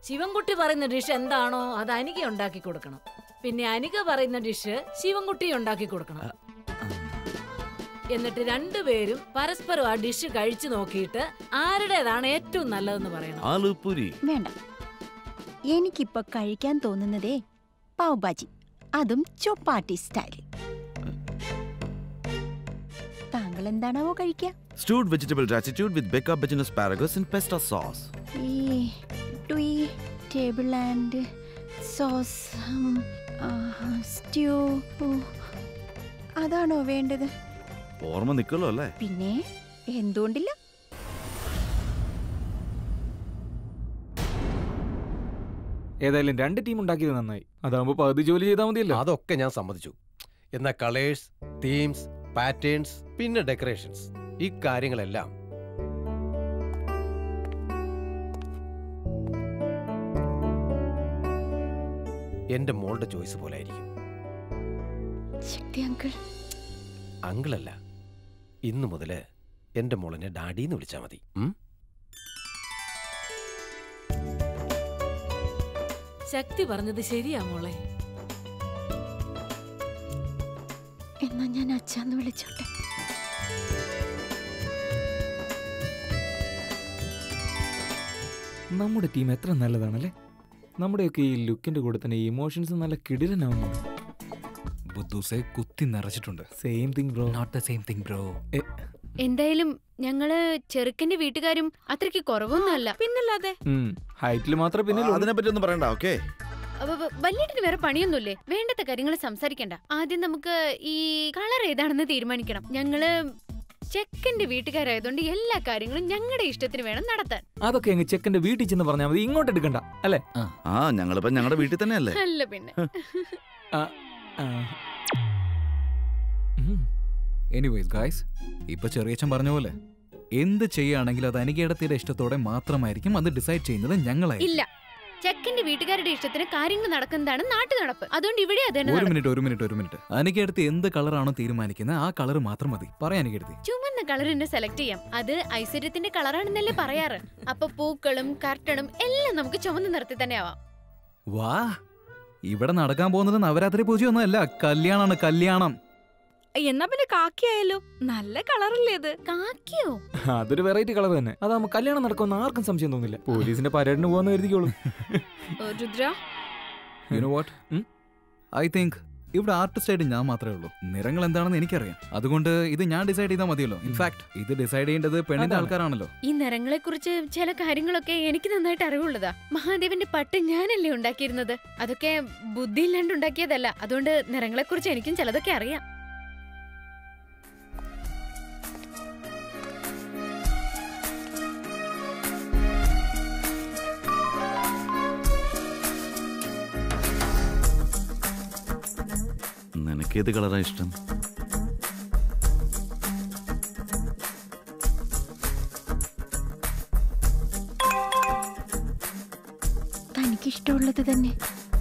ശിവൻകുട്ടി പറയുന്ന ഡിഷ് എന്താണോ അത് അനിക ഉണ്ടാക്കി കൊടുക്കണം പിന്നെ അനിക പറയുന്ന ഡിഷ് ശിവൻകുട്ടി ഉണ്ടാക്കി കൊടുക്കണം എന്നിട്ട് രണ്ടുപേരും പരസ്പരം ആ ഡിഷ് കഴിച്ചു നോക്കിയിട്ട് ആരുടേതാണ് ഏറ്റവും നല്ലതെന്ന് പറയണം ആലുപുരി വേണ്ട എനിക്കിപ്പോ കഴിക്കാൻ തോന്നുന്നതേ പാവ് ഭാജി അതും ചൊപ്പാട്ടി സ്റ്റൈൽ താങ്കൾ എന്താണാവോ കഴിക്കുക stewed vegetable gratitude with becca bacon asparagus and pesto sauce ഈ ട്വീ ടേബിൾ ആൻഡ് സോസ് സ്റ്റ്യൂ അതാണോ വേണ്ടത് ഓർമ്മ നിൽക്കല്ലോ അല്ലേ പിന്നെ എന്തുകൊണ്ടില്ല ഏതായാലും രണ്ട് ടീം ഉണ്ടാക്കിയത് നന്നായി അതാകുമ്പോ പകുതി ജോലി ചെയ്താൽ മതിയല്ലോ അതൊക്കെ ഞാൻ സമ്മതിച്ചു എന്നാൽ കളേഴ്സ് തീംസ് പാറ്റേൺസ് പിന്നെ ഡെക്കറേഷൻസ് ഈ കാര്യങ്ങളെല്ലാം എന്റെ മോളുടെ ചോയ്സ് പോലെ ആയിരിക്കും ശക്തി അങ്കിൾ അങ്കിളല്ല ഇന്നു മുതല് എന്റെ മോളിനെ ഡാഡിന്ന് വിളിച്ചാൽ മതി ഉം? ശക്തി പറഞ്ഞത് ശരിയാ മോളെ എന്നാ ഞാൻ അച്ഛന്ന് വിളിച്ചോട്ടെ നമ്മുടെ ടീം എത്ര നല്ലതാണല്ലേ നമ്മുടെയൊക്കെ ഈ ലുക്കിന്റെ കൂടെ തന്നെ ഇമോഷൻസ് നല്ല കിടിലനാവുന്നു ബുദ്ധൂസെ കുത്തി നിറച്ചിട്ടുണ്ട് same thing bro not the same thing bro എന്തായാലും ഞങ്ങള് ചെറുക്കന്റെ വീട്ടുകാരും അത്രയ്ക്ക് കുറവൊന്നുമല്ല പിന്നല്ലാതെ ഹൈറ്റിൽ മാത്രമേ പിന്നെ അതിനെപ്പറ്റി ഒന്നും പറയണ്ട ഓക്കെ വല്യേട്ടിന് വേറെ പണിയൊന്നുമില്ലേ വേണ്ടത്തെ കാര്യങ്ങൾ സംസാരിക്കണ്ട ആദ്യം നമുക്ക് ഈ കളർ ഏതാണെന്ന് തീരുമാനിക്കണം ഞങ്ങള് ചെക്കന്റെ വീട്ടുകാരായതുകൊണ്ട് എല്ലാ കാര്യങ്ങളും ഞങ്ങളുടെ ഇഷ്ടത്തിന് വേണം നടത്താൻ അതൊക്കെ അങ്ങ് ചെക്കന്റെ വീട്ടിൽ ചെന്ന് പറഞ്ഞാൽ മതി ഇങ്ങോട്ട് എടുക്കണ്ട അല്ലേ ആ ഞങ്ങളിപ്പോ ഞങ്ങളുടെ വീട്ടിൽ തന്നെയല്ലേ അല്ല പിന്നെ എനിവേസ് ഗായ്സ് ഇപ്പൊ ചെറിയച്ഛൻ പറഞ്ഞ പോലെ എന്ത് ചെയ്യുകയാണെങ്കിലും അത് അനികേടത്തിയുടെ ഇഷ്ടത്തോടെ മാത്രമായിരിക്കും അത് ഡിസൈഡ് ചെയ്യുന്നത് ഞങ്ങളായിരിക്കും ഇല്ല ചെക്കന്റെ വീട്ടുകാരുടെ ഇഷ്ടത്തിന് കാര്യങ്ങൾ നടക്കുന്നതാണ് നാട്ടു നടപ്പ് അതുകൊണ്ട് ഇവിടെ അത് തന്നെ ഒരു നടക്കും. മിനിറ്റ് ഒരു മിനിറ്റ് ഒരു മിനിറ്റ് അനികേടത്ത് എന്ത് കളറാണോ തീരുമാനിക്കുന്നത് ആ കളർ മാത്രം മതി പറയാൻ അനികേടത്തി ചുമന്ന കളർ തന്നെ സെലക്ട് ചെയ്യാം അത് ഐശ്വര്യത്തിന്റെ കളറാണെന്നല്ലേ പറയാറ് അപ്പൊ പൂക്കളും കർട്ടണും എല്ലാം നമുക്ക് ചുമന്ന നിറത്തിൽ തന്നെ ആവാം വാ ഇവിടെ നടക്കാൻ പോകുന്നത് നവരാത്രി പൂജയൊന്നും അല്ല കല്യാണാണ് കല്യാണം എന്നാ പിന്നെ കാക്കിയായാലോ നല്ല കളറല്ലേ അത് കാക്കിയോ അതൊരു വെറൈറ്റി കളർ തന്നെ അതാകുമ്പോ കല്യാണം നടക്കുമെന്ന് ആർക്കും സംശയം തോന്നില്ല പോലീസിന്റെ പരേഡിന് പോകുന്ന കരുതിക്കോളും Rudra you know what I think ഇവിടെ ആർട്ടിസ്റ്റ് ആയിട്ട് ഞാൻ മാത്രമേ ഉള്ളൂ നിറങ്ങൾ എന്താണെന്ന് എനിക്കറിയാം അതുകൊണ്ട് ഇത് ഞാൻ ഡിസൈഡ് ചെയ്താൽ മതിയല്ലോ ഇൻഫാക്ട് ഇത് ഡിസൈഡ് ചെയ്യേണ്ടത് പെണ്ണിന്റെ അതാണ്. ആൾക്കാരാണല്ലോ ഈ നിറങ്ങളെ കുറിച്ച് ചില കാര്യങ്ങളൊക്കെ എനിക്ക് നന്നായിട്ട് അറിവുള്ളതാ മഹാദേവന്റെ പട്ട് ഞാനല്ലേ ഉണ്ടാക്കിയിരുന്നത് അതൊക്കെ ബുദ്ധിയില്ലാണ്ട് ഉണ്ടാക്കിയതല്ല അതുകൊണ്ട് നിറങ്ങളെ കുറിച്ച് എനിക്കും ചിലതൊക്കെ അറിയാം നിനക്കേത് കളറാ ഇഷ്ടം തനിക്കിഷ്ടമുള്ളത് തന്നെ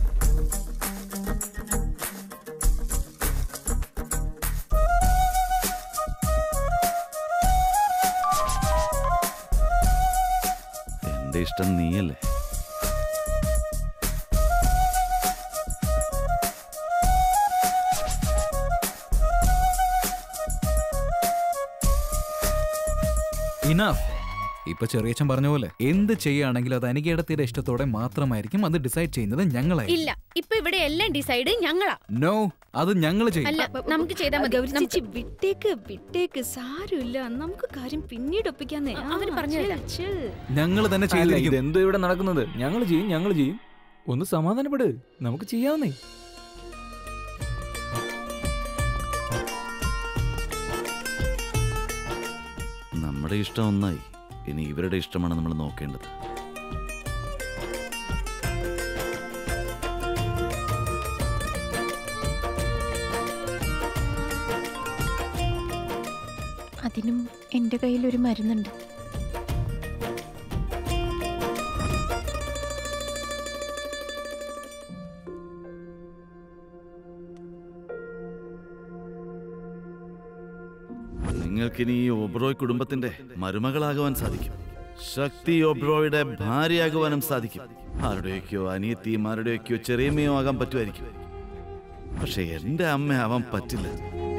എന്റെ ഇഷ്ടം നീയല്ലേ ഇനഫ് ഇപ്പൊ ചെറിയച്ഛൻ പറഞ്ഞ പോലെ എന്ത് ചെയ്യുകയാണെങ്കിലും അത് അനികേടത്തിയുടെ ഇഷ്ടത്തോടെ മാത്രമായിരിക്കും അത് ഡിസൈഡ് ചെയ്യുന്നത് ഞങ്ങളായിരിക്കും ഇല്ല ഇപ്പൊ ഇവിടെ എല്ലാം ഡിസൈഡ് ഞങ്ങളാ നോ അത് ഞങ്ങൾ ചെയ്യും അല്ല നമുക്ക് ചെയ്താൽ മതി ഗൗരി നമുക്ക് ചേച്ചി വിട്ടേക്ക് വിട്ടേക്ക് സാരമില്ല നമുക്ക് കാര്യം പിന്നീട് ഒപ്പിക്കാന്നേ ആ, അവര് പറഞ്ഞതല്ല. ഞങ്ങൾ തന്നെ അല്ല, ചെയ്തിരിക്കും ഇതെന്തോ ഇവിടെ നടക്കുന്നത് ഞങ്ങൾ ചെയ്യും ഞങ്ങൾ ചെയ്യും ഒന്ന് സമാധാനപ്പെട് നമുക്ക് ചെയ്യാവുന്നേ നമ്മുടെ ഇഷ്ടം ഒന്നായി ഇനി ഇവരുടെ ഇഷ്ടമാണ് നമ്മൾ നോക്കേണ്ടത് അതിനും എൻ്റെ കയ്യിൽ ഒരു മരുന്നുണ്ട് നിങ്ങൾക്കിനി ഈ ഒബ്രോയ് കുടുംബത്തിന്റെ മരുമകളാകുവാൻ സാധിക്കും ശക്തി ഒബ്രോയുടെ ഭാര്യയാകുവാനും സാധിക്കും ആരുടെയൊക്കെയോ അനിയത്തിമാരുടെയൊക്കെയോ ചെറിയമ്മയോ ആകാൻ പറ്റുമായിരിക്കും പക്ഷെ എന്റെ അമ്മ ആവാൻ പറ്റില്ല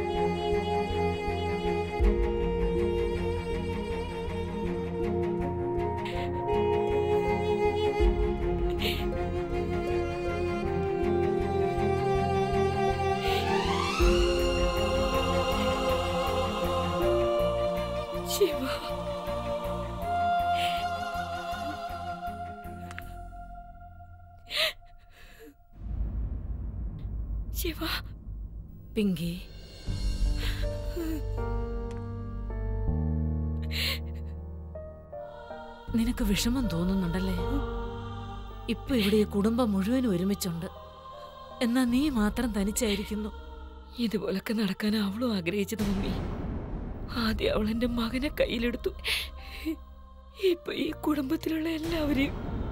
ശിവ ശിവ പിങ്കി നിനക്ക് വിഷമം തോന്നുന്നുണ്ടല്ലേ ഇപ്പൊ ഇവിടെ ഈ കുടുംബം മുഴുവനും ഒരുമിച്ചുണ്ട് എന്നാ നീ മാത്രം തനിച്ചായിരിക്കുന്നു ഇതുപോലൊക്കെ നടക്കാൻ അവളും ആഗ്രഹിച്ചത് മമ്മി ആദ്യം അവൾ എന്റെ മകനെ കയ്യിലെടുത്തു ഇപ്പൊ ഈ കുടുംബത്തിലുള്ള എല്ലാവരെയും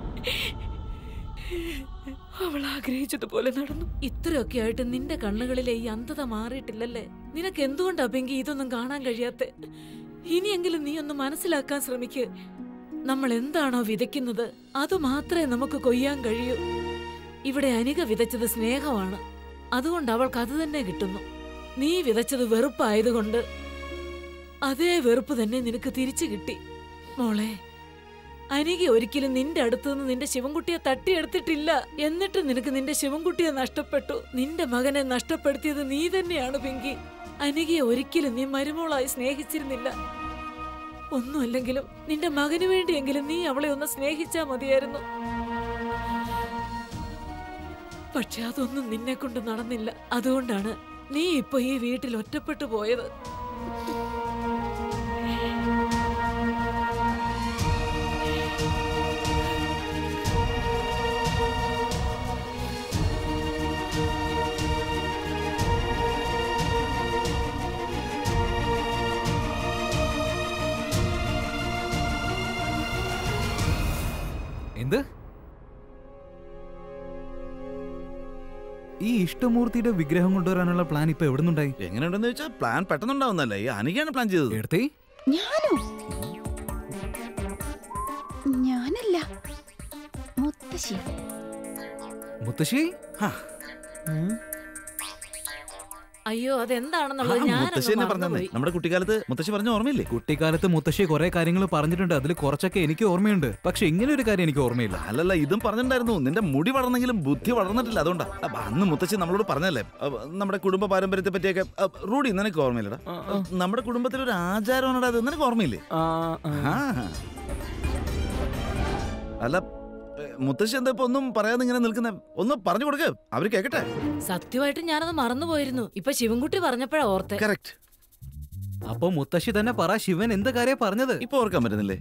അവൾ ആഗ്രഹിച്ചതുപോലെ നടന്നു ഇത്രയൊക്കെ ആയിട്ട് നിന്റെ കണ്ണുകളിലെ ഈ അന്ധത മാറിയിട്ടില്ലല്ലേ നിനക്ക് എന്തുകൊണ്ടാ പിങ്കി ഇതൊന്നും കാണാൻ കഴിയാത്തെ ഇനിയെങ്കിലും നീ ഒന്ന് മനസ്സിലാക്കാൻ ശ്രമിക്ക് നമ്മൾ എന്താണോ വിതയ്ക്കുന്നത് അത് മാത്രമേ നമുക്ക് കൊയ്യാൻ കഴിയൂ ഇവിടെ അനിക വിതച്ചത് സ്നേഹമാണ് അതുകൊണ്ട് അവൾക്ക് അത് തന്നെ കിട്ടുന്നു നീ വിതച്ചത് വെറുപ്പായതുകൊണ്ട് അതേ വെറുപ്പ് തന്നെ നിനക്ക് തിരിച്ചു കിട്ടി മോളെ അനിക ഒരിക്കലും നിന്റെ അടുത്തു നിന്ന് നിന്റെ ശിവൻകുട്ടിയെ തട്ടിയെടുത്തിട്ടില്ല എന്നിട്ട് നിനക്ക് നിന്റെ ശിവൻകുട്ടിയെ നഷ്ടപ്പെട്ടു നിന്റെ മകനെ നഷ്ടപ്പെടുത്തിയത് നീ തന്നെയാണ് പിങ്കി അനികയെ ഒരിക്കലും നീ മരുമോളായി സ്നേഹിച്ചിരുന്നില്ല ഒന്നുമല്ലെങ്കിലും നിന്റെ മകന് വേണ്ടിയെങ്കിലും നീ അവളെ ഒന്ന് സ്നേഹിച്ചാ മതിയായിരുന്നു പക്ഷെ അതൊന്നും നിന്നെ കൊണ്ട് നടന്നില്ല അതുകൊണ്ടാണ് നീ ഇപ്പൊ ഈ വീട്ടിൽ ഒറ്റപ്പെട്ടു പോയത് എന്ത് ഈ ഇഷ്ടമൂർത്തിയുടെ വിഗ്രഹം കൊണ്ടുവരാനുള്ള പ്ലാൻ ഇപ്പൊ എവിടെ നിന്നുണ്ടായി എങ്ങനെയുണ്ടെന്ന് വെച്ചാൽ പ്ലാൻ പെട്ടെന്നുണ്ടാവുന്നല്ലേ ഈ അനികയാണ് പ്ലാൻ ചെയ്തത് എടുത്തേ ഞാനോ ഞാനല്ല മുത്തശ്ശി മുത്തശ്ശി അയ്യോ അതെന്താണെന്നുള്ളത് ആ, ഞാൻ മുത്തശ്ശി തന്നെ പറഞ്ഞേ നമ്മുടെ കുട്ടിക്കാലത്ത് മുത്തശ്ശി പറഞ്ഞ ഓർമ്മയില്ലേ കുട്ടിക്കാലത്ത് മുത്തശ്ശി കുറെ കാര്യങ്ങൾ പറഞ്ഞിട്ടുണ്ട് അതിൽ കുറച്ചൊക്കെ എനിക്ക് ഓർമ്മയുണ്ട് പക്ഷെ ഇങ്ങനെ ഒരു കാര്യം എനിക്ക് ഓർമ്മയില്ല അല്ലല്ല ഇതും പറഞ്ഞിട്ടുണ്ടായിരുന്നു നിന്റെ മുടി വളർന്നെങ്കിലും ബുദ്ധി വളർന്നിട്ടില്ല അതുകൊണ്ടാ അപ്പൊ അന്ന് മുത്തശ്ശി നമ്മളോട് പറഞ്ഞല്ലേ അപ്പൊ നമ്മുടെ കുടുംബ പാരമ്പര്യത്തെ പറ്റിയൊക്കെ അപ്പൊ റൂഡി നിനക്ക് ഓർമ്മയില്ലടാ നമ്മുടെ കുടുംബത്തിൽ ഒരു ആചാരമാണടാ അത് നിനക്ക് ഓർമ്മയില്ലേ ആ, ആ. ആ. അല്ല ഏ, മുത്തശ്ശി എന്താ ഇപ്പൊ ഒന്നും പറയാതെ ഇങ്ങനെ നിൽക്കുന്ന ഒന്ന് പറഞ്ഞു കൊടുക്ക അവര് കേക്കട്ടെ സത്യമായിട്ട് ഞാനത് മറന്നുപോയിരുന്നു ഇപ്പൊ ശിവൻകുട്ടി പറഞ്ഞപ്പോഴാ ഓർത്തെ കറക്റ്റ് അപ്പൊ മുത്തശ്ശി തന്നെ പറ ശിവൻ എന്ത് കാര്യം പറഞ്ഞത് ഇപ്പൊ ഓർക്കാൻ പറ്റുന്നില്ലേ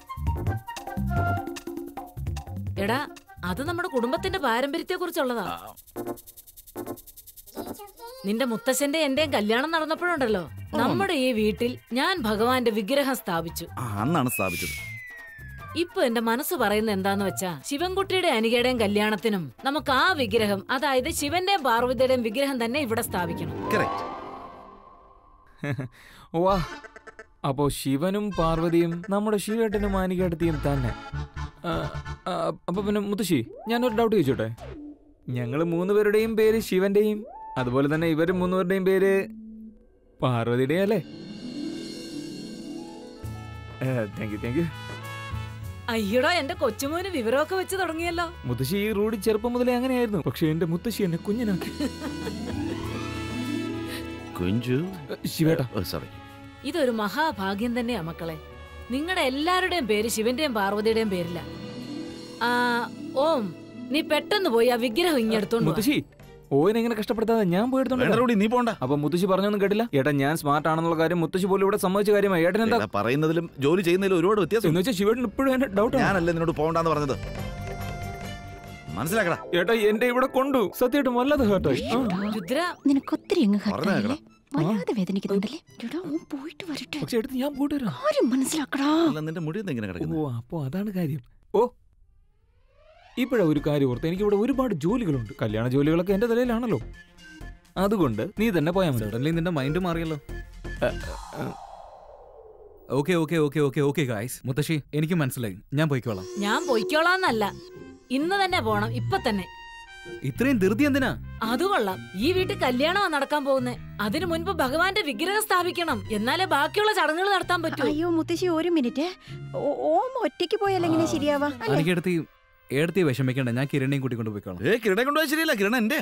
എടാ അത് നമ്മുടെ കുടുംബത്തിന്റെ പാരമ്പര്യത്തെ കുറിച്ചുള്ളതാ നിന്റെ മുത്തശ്ശന്റെ എന്റെയും കല്യാണം നടന്നപ്പോഴുണ്ടല്ലോ നമ്മുടെ ഈ വീട്ടിൽ ഞാൻ ഭഗവാന്റെ വിഗ്രഹം സ്ഥാപിച്ചു ആ അന്നാണ് സ്ഥാപിച്ചത് ഇപ്പൊ എന്റെ മനസ്സ് പറയുന്ന എന്താന്ന് വെച്ചാ ശിവൻകുട്ടിയുടെ അനികയുടെയും കല്യാണത്തിനും നമുക്ക് ആ വിഗ്രഹം അതായത് ശിവന്റെയും പാർവതിയുടെയും വിഗ്രഹം തന്നെ ഇവിടെ സ്ഥാപിക്കണം കറക്റ്റ് വാ അപ്പോ ശിവനും പാർവതിയും നമ്മുടെ ശിവേട്ടനും മാനികേട്ടത്തിയും തന്നെ ആ, ആ, അപ്പൊ പിന്നെ മുത്തശ്ശി ഞാനൊരു ഡൗട്ട് ചോദിച്ചോട്ടെ ഞങ്ങൾ മൂന്നുപേരുടെയും പേര് ശിവന്റെയും അതുപോലെ തന്നെ ഇവരും മൂന്നുപേരുടെയും പേര് പാർവതിയുടെയും അല്ലേ താങ്ക് യു താങ്ക് യു അയ്യടോ എന്റെ കൊച്ചുമോന് വിവരമൊക്കെ വെച്ച് തുടങ്ങിയല്ലോ മുത്തശ്ശി ഈ റൂഡിൽ ചെറുപ്പം മുതലേ അങ്ങനെയായിരുന്നു പക്ഷെ എന്റെ മുത്തശ്ശി എന്നെ കുഞ്ഞനാക്കി കുഞ്ചു ശിവേട്ട സോറി ഇതൊരു മഹാഭാഗ്യം തന്നെയാ മക്കളെ നിങ്ങളുടെ എല്ലാവരുടെയും പേര് ശിവന്റെയും പാർവതിയുടെയും പേരില്ല ആ ഓം നീ പെട്ടെന്ന് പോയി ആ വിഗ്രഹം ഇങ്ങെടുത്തോണ്ട് വാ. മുത്തശ്ശി ഓയിനെ എങ്ങനെ കഷ്ടപ്പെടുത്താതെ ഞാൻ വേണ്ട പോയെടുത്തോണ്ട് റൂഡി നീ പോണ്ട അപ്പൊ മുത്തശ്ശി പറഞ്ഞൊന്നും കേട്ടില്ല ഏട്ടാ ഞാൻ സ്മാർട്ട് ആണെന്നുള്ള കാര്യം മുത്തശ്ശി പോലും ഇവിടെ സമ്മതിച്ച കാര്യമായി ഏട്ടൻ എന്താ എടാ, പറയുന്നതിലും ജോലി ചെയ്യുന്നതിലും ഒരുപാട് വ്യത്യാസം എന്ന് വെച്ചാൽ ശിവേട്ടൻ ഇപ്പോഴും എന്നെ ഡൗട്ട് ഞാനല്ലേ നിന്നോട് പോകണ്ടെന്ന് പറഞ്ഞത് മനസ്സിലാക്കടാ ഏട്ടാ എന്റെ ഇവിടെ കൊണ്ടു സത്യമായിട്ടും വല്ലാതെ ഹേർട്ടായി രുദ്ര നിനക്ക് ഒത്തിരി അങ്ങ് പറഞ്ഞേ ഹർട്ടായില്ലേ വല്ലാതെ വേദനിക്കുന്നുണ്ടല്ലേ എടാ ഓൻ പോയിട്ട് വരട്ടെ പക്ഷെ എടുത്ത് ഞാൻ പോയിട്ട് വരാം ആരും മനസ്സിലാക്കടാ അല്ല നിന്റെ മുടി എന്താ ഇങ്ങനെ കിടക്കുന്നത് ഓ അപ്പൊ അതാണ് കാര്യം ഓ ഇപ്പോഴാ ഒരു കാര്യം ഓർത്ത് എനിക്ക് ഇവിടെ ഒരുപാട് ജോലികളുണ്ട് കല്യാണ ജോലികളൊക്കെ എന്റെ തലയിലാണല്ലോ അതുകൊണ്ട് നീ തന്നെ പോയാൽ മതി സഡൻലി നിന്റെ മൈൻഡ് മാറിയല്ലോ okay okay okay okay okay guys മുത്തശ്ശി എനിക്ക് മനസ്സിലായി ഞാൻ പോയിക്കോളാം ഞാൻ പൊയ്ക്കോളാന്നല്ല ഇന്ന് തന്നെ പോണം ഇപ്പൊ തന്നെ ഇത്രയും ധൃതി എന്തിനാ അത് കൊള്ളാം ഈ വീട്ടിൽ കല്യാണമാ നടക്കാൻ പോകുന്നേ അതിനു മുൻപ് ഭഗവാന്റെ വിഗ്രഹം സ്ഥാപിക്കണം എന്നാലേ ബാക്കിയുള്ള ചടങ്ങുകൾ നടത്താൻ പറ്റൂ അയ്യോ മുത്തശ്ശി ഒരു മിനിറ്റ് ഓ- ഓം ഒറ്റയ്ക്ക് പോയാൽ എങ്ങനെ ശരിയാവാ അല്ലേ? എനിക്ക് എടുത്തി എടുത്തി വിഷമിക്കണ്ട ഞാൻ കിരണിയും കൂട്ടിക്കൊണ്ട് പോയിക്കോളാം ഏ കിരണെ കൊണ്ടുപോയി ശരിയല്ല കിരണ എന്റെ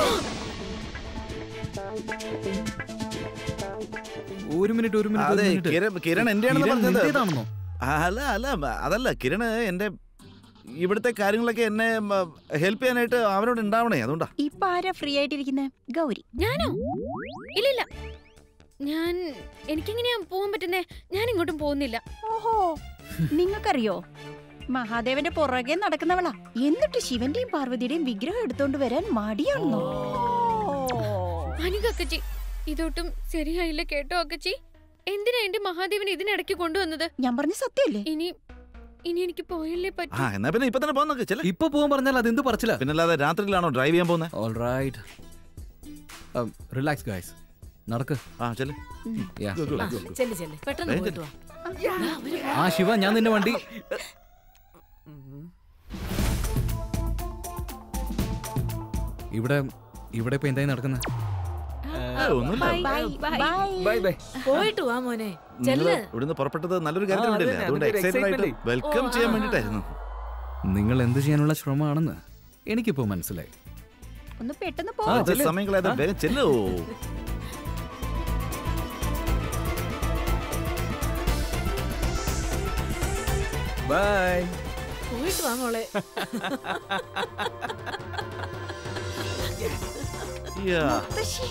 ഒരു മിനിറ്റ് ഒരു മിനിറ്റ് അതെ ഒരു മിനിറ്റ്. കിരൺ കിരൺ എന്റെയാണെന്ന് കിരൺ പറഞ്ഞത് നിന്റേതാണെന്നോ അല്ല അല്ല അതല്ല കിരണ് എന്റെ ഇവിടുത്തെ കാര്യങ്ങളൊക്കെ എന്നെ ഹെൽപ്പ് ചെയ്യാനായിട്ട് അവനോട് ഉണ്ടാവണേ അതുകൊണ്ടാ ഇപ്പൊ ആരാ ഫ്രീ ആയിട്ടിരിക്കുന്നത് ഗൗരി ഞാനോ ഇല്ലില്ല ഞാൻ എനിക്കെങ്ങനെയാ പോവാൻ പറ്റുന്നേ ഞാൻ ഇങ്ങോട്ടും പോകുന്നില്ല ഓഹോ നിങ്ങൾക്കറിയോ മഹാദേവന്റെ പുറകെ നടക്കുന്നവളാ എന്നിട്ട് ശിവന്റെയും പാർവതിയുടെയും വിഗ്രഹം എടുത്തോണ്ട് വരാൻ മടിയാണോ അനിക അക്കച്ചി ഇതൊട്ടും ശരിയായില്ല കേട്ടോ അക്കച്ചി എന്തിനാ എന്റെ മഹാദേവൻ ഇതിനിടയ്ക്ക് കൊണ്ടുവന്നത് ഞാൻ പറഞ്ഞ സത്യല്ലേ ഇനി ഇനി എനിക്ക് പോയല്ലേ ആ പറ്റൂ എന്നാ പിന്നെ ഇപ്പൊ തന്നെ പോന്നൊക്കെ ചെല ഇപ്പൊ പോകാൻ പറഞ്ഞാൽ അതെന്ത് പറച്ചില്ല പിന്നല്ലാതെ രാത്രിയിലാണോ ഡ്രൈവ് ചെയ്യാൻ പോകുന്നത് ഓൾ റൈറ്റ് റിലാക്സ് ഗായ്സ് നടക്ക് ആ ചെല് Yeah. ആ, ചെല്ല് ചെല്ല് പെട്ടെന്ന് വേഗം പോയിട്ട് വാ ദാ, അവര് ആ ശിവ ഞാൻ നിന്റെ വണ്ടി ഇവിടെ ഇവിടെ ഇപ്പൊ എന്തായി നടക്കുന്നത് ഏ, ഒന്നുമില്ല ബൈ ബൈ ബൈ ബൈ പോയിട്ട് വാ മോനെ നിങ്ങള് ചെല്ല് ഇവിടുന്ന് പുറപ്പെട്ടത് നല്ലൊരു ആ, കാര്യം അതന്നെ, വേണ്ടിയല്ലേ അതുകൊണ്ട് അതിന്റെ ഒരു എക്സൈറ്റഡ് ആയിട്ട് excitement. വെൽക്കം ഓ, ചെയ്യാൻ ആ. വേണ്ടിട്ടായിരുന്നു നിങ്ങൾ എന്ത് ചെയ്യാനുള്ള ശ്രമമാണെന്ന് എനിക്കിപ്പോ മനസ്സിലായി ഒന്ന് പെട്ടെന്ന് പോ ആ, വെറുതെ ചെല്ല്. സമയം കളയാതെ വേഗം ചെല്ലോ ബൈ പോയിട്ട് വാ മോളെ യാ. മുത്തശ്ശി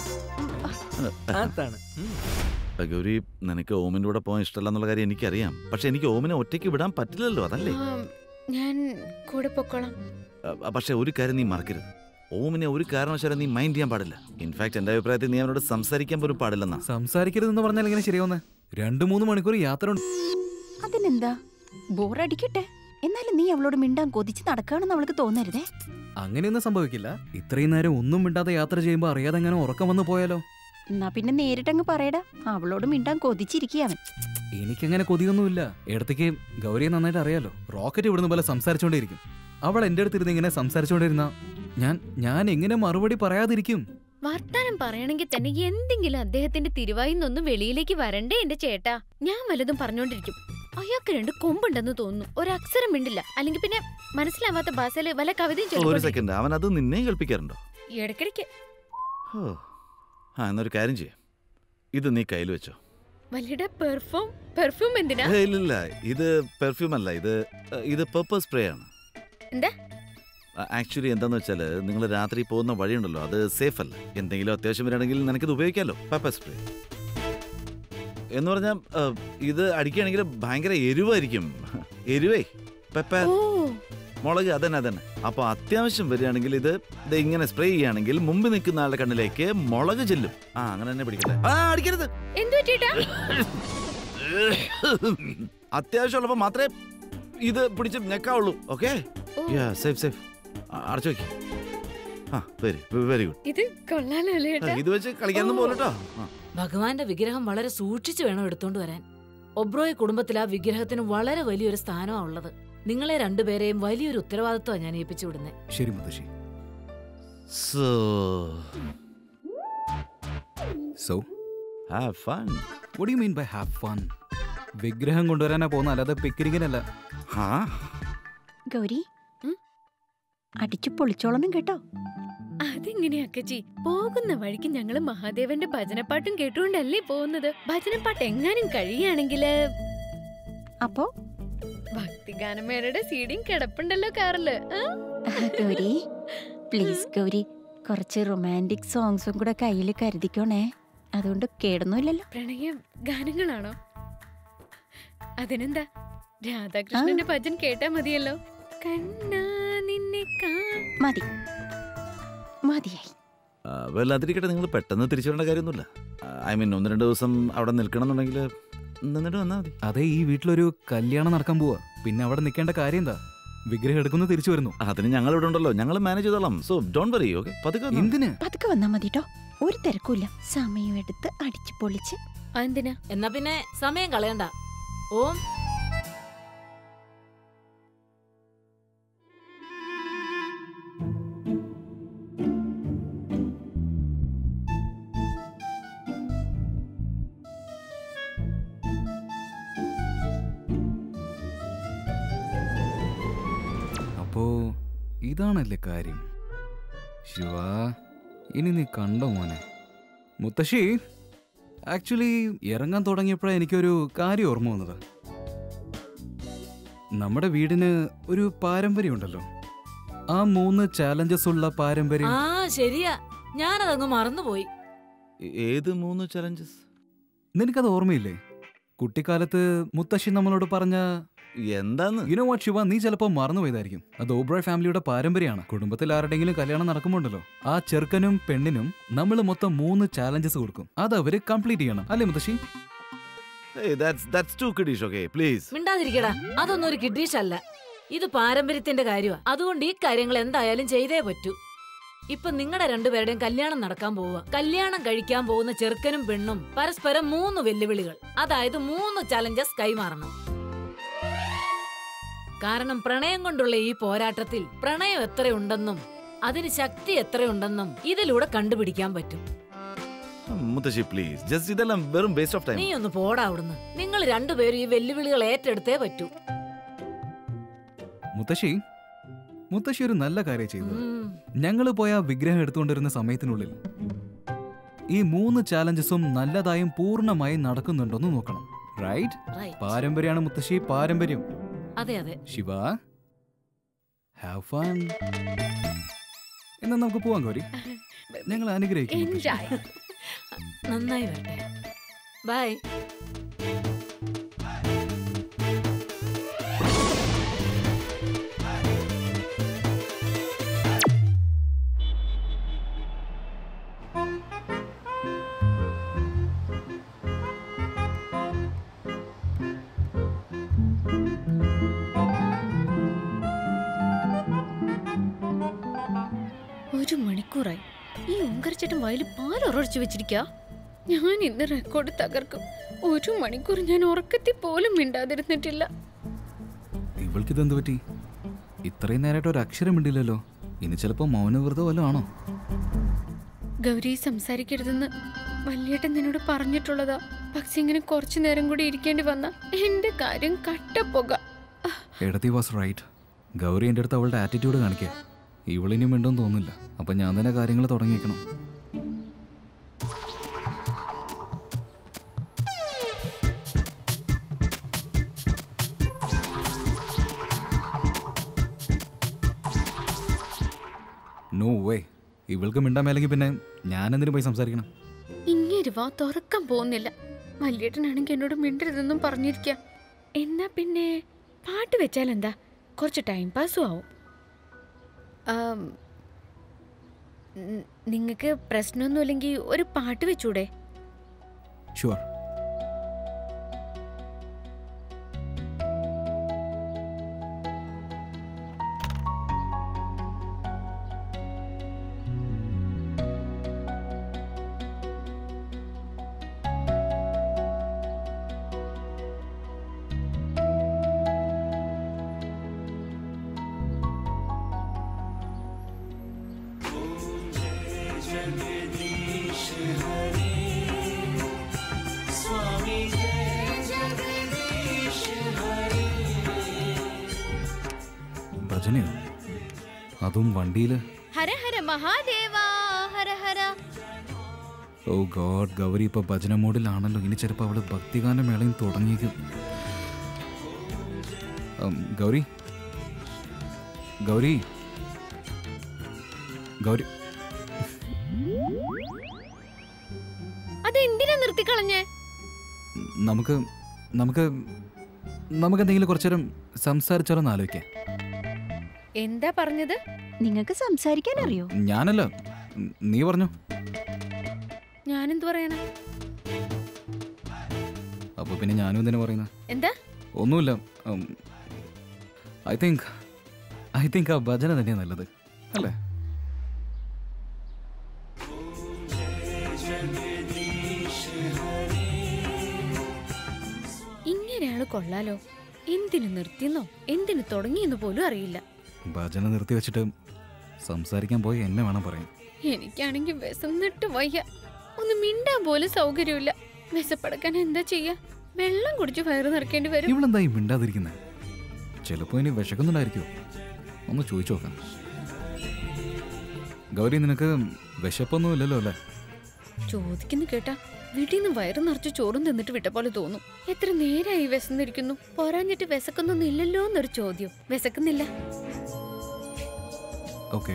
അതാണ് ഉം. ഗൗരി നിനക്ക് ഓമിന്റെ കൂടെ പോകാൻ ഇഷ്ടമല്ല എന്നുള്ള കാര്യം എനിക്കറിയാം പക്ഷെ എനിക്ക് ഓമിനെ ഒറ്റയ്ക്ക് വിടാൻ പറ്റില്ലല്ലോ അതല്ലേ ആ, ഞാൻ കൂടെ പൊക്കോളാം അ- പക്ഷെ ഒരു കാര്യം നീ മറക്കരുത് ഓമിനെ ഒരു കാരണവശാലും നീ മൈൻഡ് ചെയ്യാൻ പാടില്ല ഇൻഫാക്ട് എന്റെ അഭിപ്രായത്തിൽ നീ അവനോട് സംസാരിക്കാൻ പോലും പാടില്ലെന്നാ സംസാരിക്കരുതെന്ന് പറഞ്ഞാൽ എങ്ങനെ ശരിയാവുന്നേ രണ്ടു മൂന്ന് മണിക്കൂർ യാത്ര ഉണ്ട് അതിനെന്താ ബോറടിക്കട്ടെ എന്നാലും നീ അവളോട് മിണ്ടാൻ കൊതിച്ച് നടക്കുകയാണെന്ന് അവൾക്ക് തോന്നരുതേ അങ്ങനെയൊന്നും സംഭവിക്കില്ല ഇത്രയും നേരം ഒന്നും മിണ്ടാതെ യാത്ര ചെയ്യുമ്പോൾ അറിയാതെ എങ്ങനെ ഉറക്കം വന്നു പോയാലോ എന്നാ പിന്നെ നേരിട്ടങ്ങ് പറയടാ അവളോട് മിണ്ടാൻ കൊതിച്ചിരിക്കുക അവൻ എനിക്കങ്ങനെ കൊതിയൊന്നുമില്ല ഇടത്തേക്ക് ഗൗരിയെ നന്നായിട്ട് അറിയാലോ റോക്കറ്റ് ഇവിടുന്ന് പോലെ സംസാരിച്ചുകൊണ്ടേയിരിക്കും അവൾ എൻ്റെ അടുത്തിരുന്ന് ഇങ്ങനെ സംസാരിച്ചുകൊണ്ടിരുന്ന ഞാൻ ഞാൻ എങ്ങനെ മറുപടി പറയാതിരിക്കും വർത്താനം പറയണമെങ്കിൽ തന്നെ എന്തെങ്കിലും അദ്ദേഹത്തിന്റെ തിരുവായിന്നൊന്നും വെളിയിലേക്ക് വരണ്ടേ എന്റെ ചേട്ടാ ഞാൻ വല്ലതും പറഞ്ഞോണ്ടിരിക്കും അയാൾക്ക് രണ്ട് കൊമ്പുണ്ടെന്ന് തോന്നുന്നു ഒരു അക്ഷരം മിണ്ടില്ല അല്ലെങ്കിൽ പിന്നെ മനസ്സിലാവാത്ത ഭാഷയില് വല്ല കവിതയും ഒരു ചൊല്ലിക്കൊണ്ടിരിക്കും. സെക്കൻഡ് അവൻ അത് നിന്നെയും കേൾപ്പിക്കാറുണ്ടോ ഇടയ്ക്കിടയ്ക്ക് ഹോ. ആ എന്നൊരു കാര്യം ചെയ്യാം ഇത് നീ കയ്യിൽ വെച്ചോ വല്ലിയുടെ പെർഫോം പെർഫ്യൂം എന്തിനാ ഏയ്, ഇല്ലില്ല ഇത് പെർഫ്യൂം അല്ല ഇത് അഹ്, ഇത് പെപ്പർ സ്പ്രേ ആണ് എന്താ? ആക്ച്വലി എന്താന്ന് വെച്ചാൽ നിങ്ങൾ രാത്രി പോകുന്ന വഴിയുണ്ടല്ലോ അത് സേഫ് അല്ല എന്തെങ്കിലും അത്യാവശ്യം വരികയാണെങ്കിൽ നിനക്കിത് ഉപയോഗിക്കാമല്ലോ പെപ്പർ സ്പ്രേ എന്ന് പറഞ്ഞാൽ ഇത് അടിക്കുകയാണെങ്കിൽ ഭയങ്കര എരിവായിരിക്കും എരിവേ പെപ്പർ ഓ മുളക് അതന്നെ അതന്നെ അപ്പൊ അത്യാവശ്യം വരികയാണെങ്കിൽ ഇത് ഇത് ഇങ്ങനെ സ്പ്രേ ചെയ്യുകയാണെങ്കിൽ മുമ്പ് നിൽക്കുന്ന ആളുടെ കണ്ണിലേക്ക് മുളക് ചെല്ലും ആ അങ്ങനെ തന്നെ പിടിക്കട്ടെ ആ അടിക്കരുത് എന്തു പറ്റിട്ടാ അത്യാവശ്യമുള്ളപ്പോ മാത്രമേ ഇത് പിടിച്ച് ഞെക്കാവുള്ളൂ ഓക്കെ ഓ. സേഫ് സേഫ് അടച്ചു വെക്ക് ആ വെരി വെരി ഗുഡ് ഇത് കൊള്ളാലോ അല്ലേ ഏട്ടാ ഇത് വെച്ച് കളിക്കാനൊന്നും പോലട്ടോ ഭഗവാന്റെ വിഗ്രഹം വളരെ സൂക്ഷിച്ചു വേണം എടുത്തോണ്ട് വരാൻ ഒബ്രോയ് കുടുംബത്തിൽ ആ വിഗ്രഹത്തിന് വളരെ വലിയൊരു സ്ഥാനമാണ് ഉള്ളത് നിങ്ങളെ രണ്ടുപേരെയും വലിയൊരു ഉത്തരവാദിത്വമാണ് ഞാൻ ഏൽപ്പിച്ചു വിടുന്നത് ശരി മുത്തശ്ശി so so have fun what you mean bye have fun വിഗ്രഹം കൊണ്ടുവരാനാ പോകുന്ന അല്ലാതെ പിക്നിക്കിനല്ല ഹാ ഗൗരി ഉം? അടിച്ചു പൊളിച്ചോളണം കേട്ടോ അതെങ്ങനെയാ അക്കച്ചി പോകുന്ന വഴിക്ക് ഞങ്ങള് മഹാദേവന്റെ ഭജനപ്പാട്ടും കേട്ടുകൊണ്ടല്ലേ പോകുന്നത് ഭജനപ്പാട്ട് എങ്ങാനും കഴിയുകയാണെങ്കില് അപ്പോ ഭക്തിഗാനമേരുടെ സീഡിയും കിടപ്പുണ്ടല്ലോ കാറില് ആ? ഗൗരി പ്ലീസ് ഗൗരി കുറച്ച് റൊമാൻറ്റിക് സോങ്സും കൂടെ കയ്യിൽ കരുതിക്കോണേ അതുകൊണ്ട് കേടൊന്നുമില്ലല്ലോ പ്രണയ ഗാനങ്ങളാണോ അതിനെന്താ രാധാകൃഷ്ണന്റെ ഭജൻ കേട്ടാ മതിയല്ലോ കണ്ണാ നിന്നെ കാ മതി മതിയായി വെൽ അതിരിക്കട്ടെ നിങ്ങൾ പെട്ടെന്ന് തിരിച്ചു വരേണ്ട കാര്യമൊന്നുമില്ല ഐ മീൻ ഒന്ന് രണ്ട് ദിവസം അവിടെ നിൽക്കണം എന്നുണ്ടെങ്കിൽ നിന്നിട്ട് വന്നാൽ മതി അതെ ഈ വീട്ടിലൊരു കല്യാണം നടക്കാൻ പോവാ പിന്നെ അവിടെ നിൽക്കേണ്ട കാര്യം എന്താ വിഗ്രഹം എടുക്കുന്നു തിരിച്ചു വരുന്നു അതിന് ഞങ്ങൾ ഇവിടെ ഉണ്ടല്ലോ ഞങ്ങൾ മാനേജ് ചെയ്തോളാം സോ ഡോൺ വറി ഓക്കെ പതുക്കെ വന്നോ. എന്തിന് പതുക്കെ വന്നാ മതി കേട്ടോ ഒരു തിരക്കുമില്ല സമയം എടുത്ത് അടിച്ചു പൊളിച്ച് അതെന്തിനാ എന്നാ പിന്നെ സമയം കളയണ്ട ഓം ഇതാണല്ലേ കാര്യം ശിവ ഇനി നീ കണ്ടോ മോനെ മുത്തശ്ശി ആക്ച്വലി ഇറങ്ങാൻ തുടങ്ങിയപ്പോഴാണ് എനിക്കൊരു കാര്യം ഓർമ്മ വന്നത് നമ്മുടെ വീടിന് ഒരു പാരമ്പര്യമുണ്ടല്ലോ ആ മൂന്ന് ചാലഞ്ചസ് ഉള്ള പാരമ്പര്യം ആ ശരിയാ ഞാനതങ്ങ് മറന്നുപോയി ഏ- ഏത് മൂന്ന് ചലഞ്ചസ് നിനക്കത് ഓർമ്മയില്ലേ കുട്ടിക്കാലത്ത് മുത്തശ്ശി നമ്മളോട് പറഞ്ഞ എന്താന്ന് യുനോ വാട്ട് ശിവ നീ ചിലപ്പോൾ മറന്നുപോയതായിരിക്കും അത് ഓബ്രോയ് ഫാമിലിയുടെ പാരമ്പര്യമാണ് കുടുംബത്തിൽ ആരുടെങ്കിലും കല്യാണം നടക്കുമ്പോണ്ടല്ലോ ആ ചെറുക്കനും പെണ്ണിനും നമ്മൾ മൊത്തം മൂന്ന് ചാലഞ്ചസ് കൊടുക്കും അത് അവര് കംപ്ലീറ്റ് ചെയ്യണം അല്ലേ മുത്തശ്ശി that's too kiddish okay please മിണ്ടാതിരിക്കടാ അതൊന്നും ഒരു കിഡ്ഡീഷ് അല്ല ഇത് പാരമ്പര്യത്തിന്റെ കാര്യമാ അതുകൊണ്ട് ഈ കാര്യങ്ങൾ എന്തായാലും ചെയ്തേ പറ്റൂ ഇപ്പൊ നിങ്ങളുടെ രണ്ടുപേരുടെയും കല്യാണം നടക്കാൻ പോവുക കല്യാണം കഴിക്കാൻ പോകുന്ന ചെറുക്കനും പെണ്ണും പരസ്പരം മൂന്ന് വെല്ലുവിളികൾ അതായത് മൂന്ന് ചലഞ്ചസ് കൈമാറണം കാരണം പ്രണയം കൊണ്ടുള്ള ഈ പോരാട്ടത്തിൽ പ്രണയം എത്രയുണ്ടെന്നും അതിന് ശക്തി എത്രയുണ്ടെന്നും ഇതിലൂടെ കണ്ടുപിടിക്കാൻ പറ്റും മുത്തശ്ശി പ്ലീസ് ജസ്റ്റ് ഇതെല്ലാം വെറും വേസ്റ്റ് ഓഫ് ടൈം നീ ഒന്ന് പോടാ അവിടുന്ന് നിങ്ങൾ രണ്ടുപേരും ഈ വെല്ലുവിളികൾ ഏറ്റെടുത്തേ പറ്റൂ മുത്തശ്ശി മുത്തശ്ശി ഒരു നല്ല കാര്യം ചെയ്തത് ഉം. ഞങ്ങൾ പോയ ആ വിഗ്രഹം എടുത്തുകൊണ്ടിരുന്ന സമയത്തിനുള്ളിൽ ഈ മൂന്ന് ചാലഞ്ചസും നല്ലതായും പൂർണ്ണമായും നടക്കുന്നുണ്ടോന്ന് നോക്കണം റൈറ്റ് Right. പാരമ്പര്യമാണ് മുത്തശ്ശി പാരമ്പര്യം അതെ അതെ ശിവ ഹാവ് ഫൺ എന്നാ നമുക്ക് പോവാൻ കോരി ഞങ്ങൾ അനുഗ്രഹിക്കും മുത്തശ്ശി. എൻജോയ് നന്നായി വരട്ടെ ബൈ ഒരു മണിക്കൂറായി ഈ ഓങ്കരച്ചേട്ടൻ വയലിൽ പാലുറച്ചു വെച്ചിരിക്ക ഞാൻ ഇന്ന് റെക്കോർഡ് തകർക്കും ഒരു മണിക്കൂർ ഞാൻ ഉറക്കത്തിൽ പോലും മിണ്ടാതിരുന്നിട്ടില്ല ഇവൾക്കിതെന്ത് പറ്റി ഇത്രയും നേരമായിട്ട് ഒരു അക്ഷരം മിണ്ടില്ലല്ലോ ഇനി ചിലപ്പോ മൗനവ്രതം വല്ലതും ആണോ ഗൗരി സംസാരിക്കരുതെന്ന് വല്യേട്ടൻ നിന്നോട് പറഞ്ഞിട്ടുള്ളതാ പക്ഷെ ഇങ്ങനെ കുറച്ചു നേരം കൂടി ഇരിക്കേണ്ടി വന്ന എന്റെ കാര്യം കട്ടപ്പുക എടത്തി വാസ് റൈറ്റ് ഗൗരി എൻ്റെ അടുത്ത് അവളുടെ ആറ്റിറ്റ്യൂഡ് കാണിക്കുക ഇവളിനി മിണ്ടെന്ന് തോന്നുന്നില്ല അപ്പം ഞാൻ തന്നെ കാര്യങ്ങൾ തുടങ്ങിയേക്കണം നോ വേ ഇവൾക്ക് മിണ്ടാൻ മേലെങ്കിൽ പിന്നെ ഞാൻ എന്തിനു പോയി സംസാരിക്കണം ഇങ്ങനെ വാ തുറക്കാൻ പോകുന്നില്ല വല്യേട്ടനാണെങ്കിൽ എന്നോട് മിണ്ടരുതെന്നും പറഞ്ഞിരിക്ക എന്നാ പിന്നെ പാട്ട് വെച്ചാൽ എന്താ കുറച്ച് ടൈം പാസ്സും ആവും നിങ്ങൾക്ക് പ്രശ്നമൊന്നുമില്ലെങ്കിൽ ഒരു പാട്ട് വെച്ചൂടെ ഷുവർ ഭജനയോ അതും വണ്ടിയിൽ ഹര ഹര മഹാദേവ ഹര ഹര ഓ ഗോഡ് ഗൗരി ഇപ്പൊ ഭജന മോഡിലാണല്ലോ ഇനി ചിലപ്പോൾ അവള് ഭക്തിഗാന മേളയും തുടങ്ങിയേക്കും ഉം, ഗൗരി ഗൗരി ഗൗരി അതെന്തിനാ നിർത്തിക്കളഞ്ഞേ നമുക്ക് നമുക്ക് നമുക്ക് എന്തെങ്കിലും കുറച്ചു നേരം സംസാരിച്ചാലോ എന്ന് ആലോചിക്കാം എന്താ പറഞ്ഞത് നിങ്ങൾക്ക് സംസാരിക്കാൻ അറിയോ ഞാനല്ല നീ പറഞ്ഞു ഞാനെന്ത് പറയാനാ അപ്പൊ പിന്നെ ഞാനും എന്തിനാ പറയുന്നത് എന്താ ഒന്നുമില്ല ഐ തിങ്ക് ഐ തിങ്ക് ആ ഭജന തന്നെയാണ് നല്ലത് അല്ലേ ഇങ്ങനെയാള് കൊള്ളാലോ എന്തിനു നിർത്തിയെന്നോ എന്തിനു തുടങ്ങിയെന്ന് പോലും അറിയില്ല ഭജന നിർത്തി വെച്ചിട്ട് സംസാരിക്കാൻ പോയി എന്നെ വേണം പറയാൻ എനിക്കാണെങ്കിൽ വിശന്നിട്ട് വയ്യ ഒന്ന് മിണ്ടാൻ പോലും സൗകര്യമില്ല വിശപ്പടക്കാൻ എന്താ ചെയ്യാ വെള്ളം കുടിച്ച് വയറ് നിറക്കേണ്ടി വരും ഇവളെന്തായി മിണ്ടാതിരിക്കുന്നത് ചിലപ്പോ ഇനി വിശക്കുന്നുണ്ടായിരിക്കുമോ ഒന്ന് ചോദിച്ചു നോക്കാം ഗൗരി നിനക്ക് വിശപ്പൊന്നും ഇല്ലല്ലോ അല്ലേ ചോദിക്കുന്നു കേട്ടാ വീട്ടിൽ നിന്ന് വയറ് നിറച്ച് ചോറും തിന്നിട്ട് വിട്ട പോലെ തോന്നും എത്ര നേരായി വിശന്നിരിക്കുന്നു പോരാഞ്ഞിട്ട് വിശക്കുന്നൊന്നും ഇല്ലല്ലോ എന്നൊരു ചോദ്യം വിശക്കുന്നില്ല ഓക്കെ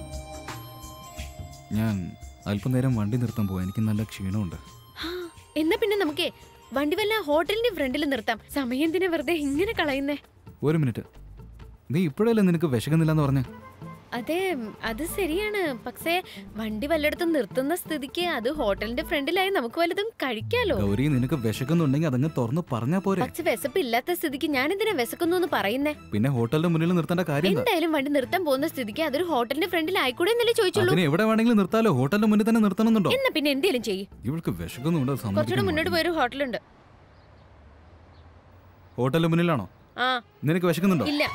ഞാൻ അല്പനേരം വണ്ടി നിർത്താൻ പോവാ എനിക്ക് നല്ല ക്ഷീണമുണ്ട് ഹാ, എന്നാ പിന്നെ നമുക്കേ വണ്ടി വല്ല ഹോട്ടലിന്റെ ഫ്രണ്ടിൽ നിർത്താം സമയം എന്തിനാ വെറുതെ ഇങ്ങനെ കളയുന്നേ ഒരു മിനിറ്റ് നീ ഇപ്പോഴല്ലേ നിനക്ക് വിശക്കുന്നില്ലെന്ന് പറഞ്ഞ അതെ അത് ശരിയാണ് പക്ഷേ വണ്ടി വല്ലയിടത്തും നിർത്തുന്ന സ്ഥിതിക്ക് അത് ഹോട്ടലിന്റെ ഫ്രണ്ടിലായി നമുക്ക് വല്ലതും കഴിക്കാലോ ഗൗരി നിനക്ക് വിശക്കുന്നുണ്ടെങ്കിൽ അതങ്ങ് തുറന്ന് പറഞ്ഞാ പോരെ പക്ഷെ വിശപ്പില്ലാത്ത സ്ഥിതിക്ക് ഞാൻ എന്തിനാ വിശക്കുന്നു എന്ന് പറയുന്നേ പിന്നെ ഹോട്ടലിന്റെ മുന്നിൽ നിർത്തേണ്ട കാര്യം എന്താ എന്തായാലും വണ്ടി നിർത്താൻ പോകുന്ന സ്ഥിതിക്ക് അതൊരു ഹോട്ടലിന്റെ ഫ്രണ്ടിൽ ആയിക്കൂടെ എന്നല്ലേ ചോദിച്ചുള്ളൂ അതിന് എവിടെ വേണമെങ്കിലും നിർത്താലോ ഹോട്ടലിന്റെ മുന്നിൽ തന്നെ നിർത്തണമെന്നുണ്ടോ എന്നാ പിന്നെ എന്തേലും ചെയ്യും ഇവൾക്ക് വിശക്കുന്നുണ്ട് അത് കുറച്ചുകൂടെ സമ്മതിക്കാൻ മുന്നോട്ട് പാടില്ല. പോയൊരു ഹോട്ടലുണ്ട് ഹോട്ടലിന്റെ മുന്നിലാണോ ആ നിനക്ക് വിശക്കുന്നുണ്ടോ ഇല്ല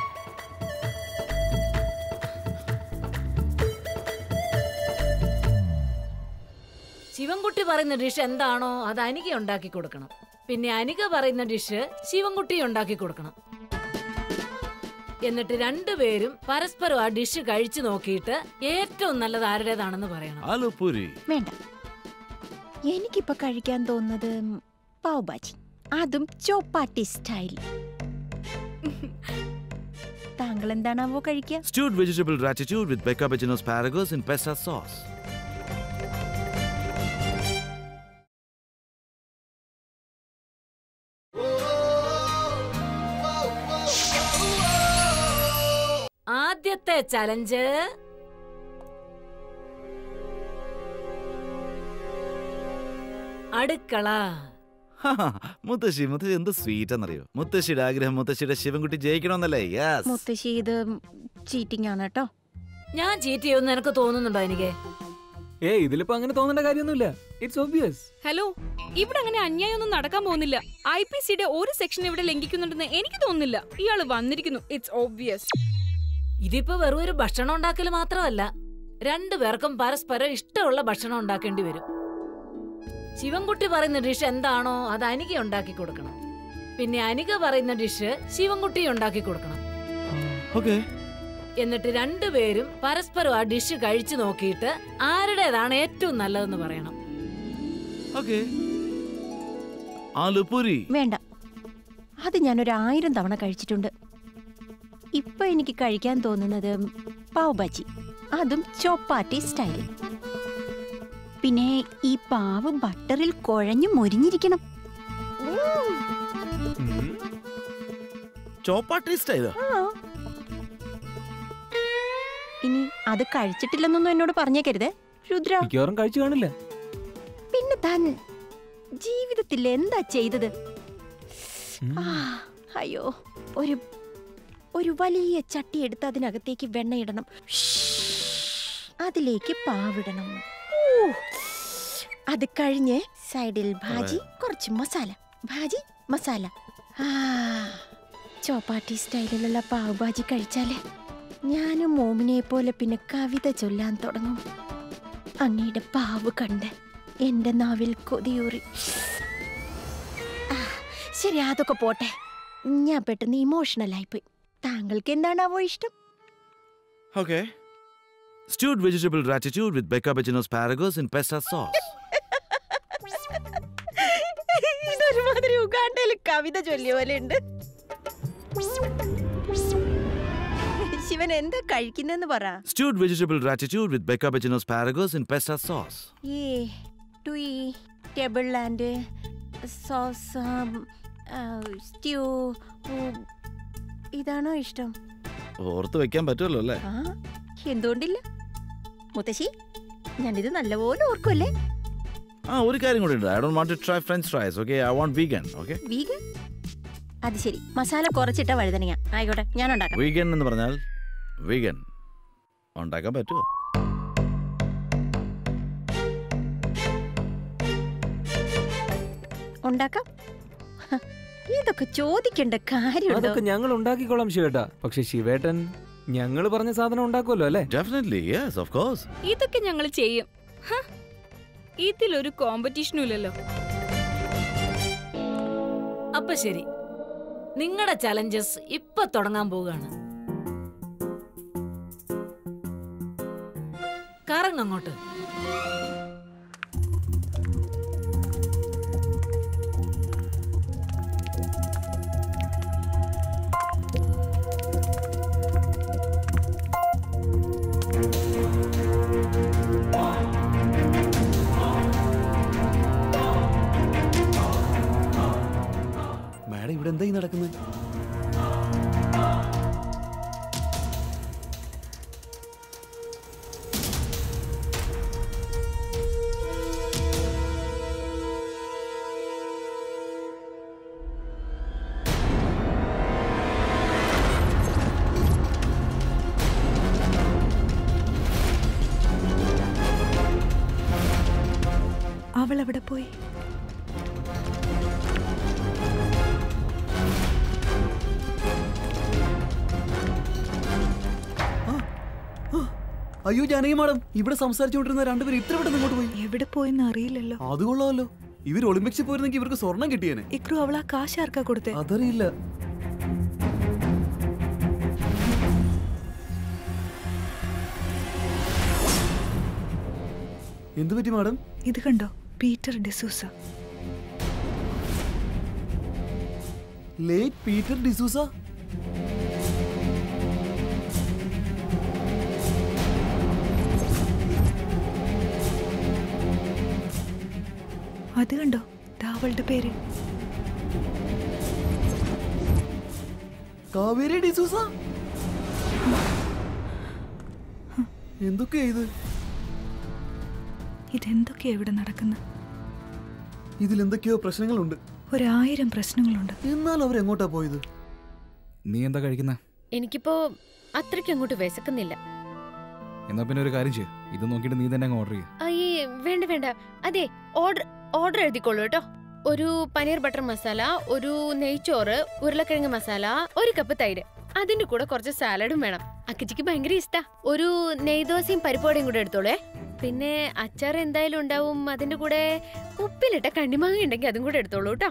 ശിവൻകുട്ടി പറയുന്ന ഡിഷ് എന്താണോ അത് അനിക ഉണ്ടാക്കി കൊടുക്കണം പിന്നെ അനിക പറയുന്ന ഡിഷ് ശിവൻകുട്ടി ഉണ്ടാക്കി കൊടുക്കണം എന്നിട്ട് രണ്ടുപേരും പരസ്പരം ആ ഡിഷ് കഴിച്ചു നോക്കിയിട്ട് ഏറ്റവും നല്ലത് ആരുടേതാണെന്ന് പറയണം ആലു പൂരി വേണ്ട എനിക്കിപ്പോ കഴിക്കാൻ തോന്നുന്നത് പാവ് ഭാജി അതും ചോപ്പാട്ടി സ്റ്റൈൽ താങ്കൾ എന്താണാവോ കഴിക്കുക stewed vegetable gratitude with becca bacino asparagus in pesto sauce ആദ്യത്തെ ചലഞ്ച് അടുക്കള ഹാ, മുത്തശ്ശി മുത്തശ്ശി എന്ത് സ്വീറ്റ് എന്നറിയോ മുത്തശ്ശിയുടെ ആഗ്രഹം മുത്തശ്ശിയുടെ ശിവൻകുട്ടി ജയിക്കണമെന്നല്ലേ യെസ് മുത്തശ്ശി ഇത് ചീറ്റിംഗ് ആണ് കേട്ടോ ഞാൻ ചീറ്റ് ചെയ്യുമെന്ന് എനിക്ക് തോന്നുന്നുണ്ടോ എനിക്ക് ഏ ഇതിലിപ്പോ അങ്ങനെ തോന്നേണ്ട കാര്യമൊന്നുമില്ല ഇറ്റ്സ് ഓബിയസ് ഹലോ ഇവിടെ അങ്ങനെ അന്യായമൊന്നും നടക്കാൻ പോകുന്നില്ല ഐ പി സിയുടെ ഒരു സെക്ഷൻ ഇവിടെ ലംഘിക്കുന്നുണ്ടെന്ന് എനിക്ക് തോന്നുന്നില്ല ഇയാള് വന്നിരിക്കുന്നു ഇറ്റ്സ് ഓബ്വിയസ് ഇതിപ്പോ വെറും ഒരു ഭക്ഷണം ഉണ്ടാക്കൽ മാത്രമല്ല രണ്ടുപേർക്കും പരസ്പരം ഇഷ്ടമുള്ള ഭക്ഷണം ഉണ്ടാക്കേണ്ടി വരും ശിവൻകുട്ടി പറയുന്ന ഡിഷ് എന്താണോ അത് അനിക ഉണ്ടാക്കി കൊടുക്കണം പിന്നെ അനിക പറയുന്ന ഡിഷ് ശിവൻകുട്ടി ഉണ്ടാക്കി കൊടുക്കണം ഓക്കെ എന്നിട്ട് രണ്ടുപേരും പരസ്പരം ആ ഡിഷ് കഴിച്ചു നോക്കിയിട്ട് ആരുടേതാണ് ഏറ്റവും നല്ലതെന്ന് പറയണം ഓക്കെ ആലു പൂരി വേണ്ട അത് ഞാനൊരു ആയിരം തവണ കഴിച്ചിട്ടുണ്ട് ഇപ്പൊ എനിക്ക് കഴിക്കാൻ തോന്നുന്നത് പാവ് ഭാജി അതും ചോപ്പാട്ടി സ്റ്റൈലിൽ പിന്നെ ഈ പാവ് ബട്ടറിൽ കുഴഞ്ഞു മൊരിഞ്ഞിരിക്കണം ചോപ്പാട്ടി സ്റ്റൈലോ ആ. ഇനി അത് കഴിച്ചിട്ടില്ലെന്നൊന്നും എന്നോട് പറഞ്ഞേക്കരുതേ രുദ്ര മിക്കവാറും കഴിച്ചു കാണില്ല പിന്നെ താൻ ജീവിതത്തിൽ എന്താ ചെയ്തത് ആ, അയ്യോ ഒരു ഒരു വലിയ ചട്ടി എടുത്ത് അതിനകത്തേക്ക് വെണ്ണയിടണം അതിലേക്ക് പാവിടണം ഊ. അത് കഴിഞ്ഞ് സൈഡിൽ ഭാജി കുറച്ച് മസാല ഭാജി മസാല ആ ചോപ്പാട്ടി സ്റ്റൈലിലുള്ള പാവ് ഭാജി കഴിച്ചാല് ഞാനും മോമിനെ പോലെ പിന്നെ കവിത ചൊല്ലാൻ തുടങ്ങും അങ്ങയുടെ പാവ് കണ്ട് എന്റെ നാവിൽ കൊതിയൂറി ആ, ശരി അതൊക്കെ പോട്ടെ ഞാൻ പെട്ടെന്ന് ഇമോഷണൽ ആയിപ്പോയി താങ്കൾക്ക് എന്താണാവോ ഇഷ്ടം okay stewed vegetable gratitude with becca bacino asparagus in pesto sauce ഇതൊരുമാതിരി ഉഗാണ്ടയിൽ കവിത ചൊല്ലിയ പോലെ ഉണ്ട് ശിവൻ എന്താ കഴിക്കുന്നെന്ന് പറ stewed vegetable gratitude with becca bacino asparagus in pesto sauce ഈ ടു ഈ ടേബിൾ ആൻഡ് സോസ് സ്റ്റ്യൂ ഇതാണോ ഇഷ്ടം ഓർത്ത് വെക്കാൻ പറ്റുമല്ലോ അല്ലേ ആ എന്തുകൊണ്ടില്ല മുത്തശ്ശി ഞാനിത് നല്ലപോലെ ഓർക്കുമല്ലേ ആ ഒരു കാര്യം കൂടി ഉണ്ട് I don't want to try French fries okay I want vegan okay vegan അത് ശരി മസാല കുറച്ചിട്ട വഴുതനങ്ങ ആയിക്കോട്ടെ ഞാൻ ഉണ്ടാക്കാം വീഗൻ എന്ന് പറഞ്ഞാൽ വീഗൻ ഉണ്ടാക്കാൻ പറ്റുമോ ഉണ്ടാക്കാം ഹ, ഇതൊക്കെ ചോദിക്കേണ്ട കാര്യമുണ്ടോ അതൊക്കെ ഞങ്ങൾ ഉണ്ടാക്കിക്കോളാം ശിവേട്ടാ പക്ഷെ ശിവേട്ടൻ ഞങ്ങൾ പറഞ്ഞ സാധനം ഉണ്ടാക്കുമല്ലോ അല്ലേ ഡെഫിനറ്റ്ലി യെസ് ഓഫ് കോഴ്സ് ഇതൊക്കെ ഞങ്ങൾ ചെയ്യും ഹ, ഇതിലൊരു കോമ്പറ്റീഷനും ഇല്ലല്ലോ അപ്പൊ ശരി നിങ്ങളുടെ ചലഞ്ചസ് ഇപ്പൊ തുടങ്ങാൻ പോവുകയാണ് കറങ്ങങ്ങോട്ട് മാഡം ഇവിടെ എന്താ ഈ നടക്കുന്നത് അവൾ എവിടെ പോയി അയ്യോ ജാനകി മാഡം ഇവിടെ സംസാരിച്ചുകൊണ്ടിരുന്ന രണ്ടുപേരും ഇത്ര പെട്ടെന്ന് ഇങ്ങോട്ട് പോയി എവിടെ പോയെന്ന് അറിയില്ലല്ലോ അത് കൊള്ളാമല്ലോ ഇവർ ഒളിമ്പിക്സിൽ പോയിരുന്നെങ്കിൽ ഇവർക്ക് സ്വർണം കിട്ടിയേനെ ഇക്രു അവൾ ആ കാശ് ആർക്കാ കൊടുത്തേ അതറിയില്ല എന്തു പറ്റി മാഡം ഇത് കണ്ടോ Peter D'Souza late Peter D'Souza അത് കണ്ടോ ദാ അവളുടെ പേര് കാവേരി ഡിസൂസ എന്തൊക്കെയാ ഇത് ഇതെന്തൊക്കെയാ ഇവിടെ നടക്കുന്നത് ഇതിൽ എന്തൊക്കെയോ പ്രശ്നങ്ങളുണ്ട് ഒരായിരം പ്രശ്നങ്ങളുണ്ട് എന്നാൽ അവർ എങ്ങോട്ടാ പോയത് നീ എന്താ കഴിക്കുന്ന എനിക്കിപ്പോ അത്രയ്ക്ക് അങ്ങോട്ട് വിശക്കുന്നില്ല എന്നാ പിന്നെ ഒരു കാര്യം ചെയ്യ ഇത് നോക്കിയിട്ട് നീ തന്നെ അങ്ങ് ഓർഡർ ചെയ്യ അയ്യേ വേണ്ട വേണ്ട അതെ ഓർഡർ ഓർഡർ എഴുതിക്കോളൂ കേട്ടോ ഒരു പനീർ ബട്ടർ മസാല ഒരു നെയ്ച്ചോറ് ഉരുളക്കിഴങ്ങ് മസാല ഒരു കപ്പ് തൈര് അതിന്റെ കൂടെ കുറച്ച് സാലഡും വേണം അക്കച്ചിക്ക് ഭയങ്കര ഇഷ്ടാ ഒരു നെയ്ദോശയും പരിപ്പോടയും കൂടെ എടുത്തോളേ പിന്നെ അച്ചാർ എന്തായാലും ഉണ്ടാവും അതിന്റെ കൂടെ ഉപ്പിലിട്ട കണ്ണിമാങ്ങ ഉണ്ടെങ്കിൽ അതും കൂടെ എടുത്തോളൂ കേട്ടോ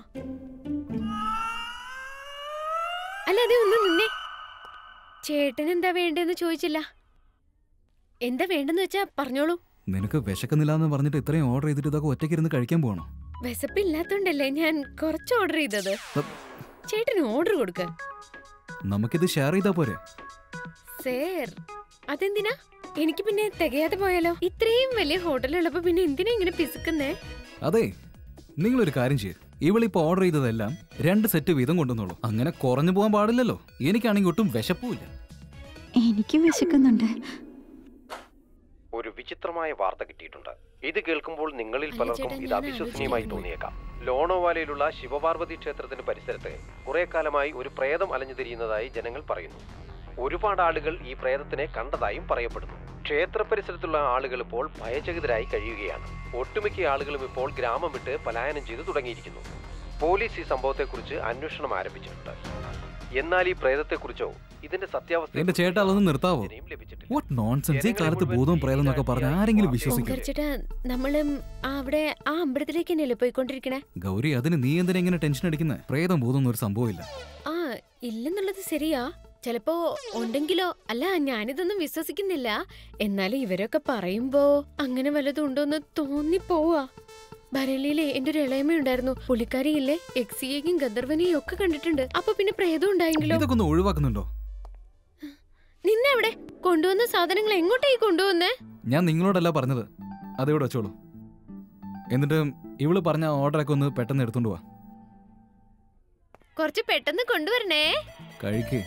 അല്ല അതെ ഒന്ന് നിന്നേ ചേട്ടൻ എന്താ വേണ്ടെന്ന് ചോദിച്ചില്ല എന്താ വേണ്ടെന്ന് വെച്ചാ പറഞ്ഞോളൂ നിനക്ക് വിശക്കുന്നില്ല എന്ന് പറഞ്ഞിട്ട് ഇത്രയും ഓർഡർ ചെയ്തിട്ട് ഇതൊക്കെ ഒറ്റയ്ക്ക് ഇരുന്ന് കഴിക്കാൻ പോകണോ വിശപ്പില്ലാത്തോണ്ടല്ലേ ഞാൻ കുറച്ച് ഓർഡർ ചെയ്തത് ചേട്ടന് ഓർഡർ കൊടുക്ക നമുക്കിത് ഷെയർ ചെയ്താ പോരെ സേർ അതെന്തിനാ എനിക്ക് പിന്നെ തികയാതെ പോയാലോ ഇത്രയും വലിയ ഹോട്ടലുള്ളപ്പോ പിന്നെ എന്തിനാ ഇങ്ങനെ പിസുക്കുന്നേ അതെ നിങ്ങളൊരു കാര്യം ചെയ്യ ഇവളിപ്പോ ഓർഡർ ചെയ്തതെല്ലാം രണ്ട് സെറ്റ് വീതം കൊണ്ടുവന്നോളൂ അങ്ങനെ കുറഞ്ഞു പോകാൻ പാടില്ലല്ലോ എനിക്കാണെങ്കിൽ ഒട്ടും വിശപ്പുമില്ല എനിക്ക് വിശക്കുന്നുണ്ട് ഒരു വിചിത്രമായ വാർത്ത കിട്ടിയിട്ടുണ്ട് ഇത് കേൾക്കുമ്പോൾ നിങ്ങളിൽ അല്ല പലർക്കും ചേട്ടാ, ഇത് ഞാൻ അവിശ്വസനീയമായി ആലോചിക്കുകയാണ്. തോന്നിയേക്കാം ലോണോവാലയിലുള്ള ശിവപാർവതി ക്ഷേത്രത്തിന് പരിസരത്ത് കുറെ കാലമായി ഒരു പ്രേതം അലഞ്ഞു തിരിയുന്നതായി ജനങ്ങൾ പറയുന്നു ഒരുപാട് ആളുകൾ ഈ പ്രേതത്തിനെ കണ്ടതായും പറയപ്പെടുന്നു ക്ഷേത്ര പരിസരത്തുള്ള ആളുകൾ ഇപ്പോൾ ഭയചകിതരായി കഴിയുകയാണ് ഒട്ടുമിക്ക ആളുകളും ഇപ്പോൾ ഗ്രാമം വിട്ട് പലായനം ചെയ്തു തുടങ്ങിയിരിക്കുന്നു പോലീസ് ഈ സംഭവത്തെക്കുറിച്ച് അന്വേഷണം ആരംഭിച്ചിട്ടുണ്ട് എന്നാൽ ഈ പ്രേതത്തെക്കുറിച്ചോ ഇതിന്റെ സത്യാവസ്ഥ എന്റെ ചേട്ടാ അതൊന്ന് നിർത്താവോ വാട്ട് നോൺസെൻസ് ഈ കാലത്ത് ഭൂതവും പ്രേതം എന്നൊക്കെ പറഞ്ഞ ആരെങ്കിലും വിശ്വസിക്കും ചേട്ടാ നമ്മളും ആ അവിടെ ആ അമ്പലത്തിലേക്ക് തന്നെയല്ലേ പോയിക്കൊണ്ടിരിക്കണേ ഗൗരി അതിന് നീ എന്തിനാ ഇങ്ങനെ ടെൻഷൻ അടിക്കുന്നത് പ്രേതം ഭൂതം ഒരു സംഭവമില്ല ആ ഇല്ലെന്നുള്ളത് ശരിയാ ചിലപ്പോ ഉണ്ടെങ്കിലോ അല്ല ഞാനിതൊന്നും വിശ്വസിക്കുന്നില്ല എന്നാലും ഇവരൊക്കെ പറയുമ്പോ അങ്ങനെ വല്ലതും ഉണ്ടോന്ന് തോന്നിപ്പോവാ ബരലിയിലെ എന്റെ ഒരു ഇളയമയുണ്ടായിരുന്നു പുള്ളിക്കാരിയില്ലേ എക്സിയെയും ഗന്ധർവനെയും ഒക്കെ കണ്ടിട്ടുണ്ട് അപ്പൊ പിന്നെ പ്രേതം ഉണ്ടായെങ്കിലോ ഇതൊക്കെ ഒന്ന് ഒഴിവാക്കുന്നുണ്ടോ നിന്നെവിടെ കൊണ്ടുവന്ന സാധനങ്ങൾ എങ്ങോട്ടേക്ക് കൊണ്ടുവന്നേ ഞാൻ നിങ്ങളോടല്ല പറഞ്ഞത് അതിവിടെ വെച്ചോളൂ എന്നിട്ട് ഇവള് പറഞ്ഞ ഓർഡറൊക്കെ ഒന്ന് പെട്ടെന്ന് എടുത്തോണ്ട് പോവാ കുറച്ച് പെട്ടെന്ന് കൊണ്ടുവരണേ കഴിക്ക്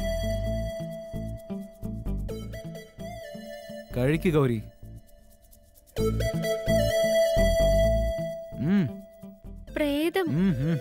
കഴിക്ക് ഗൗരി ഉം, പ്രേതം ഉം, ഉം.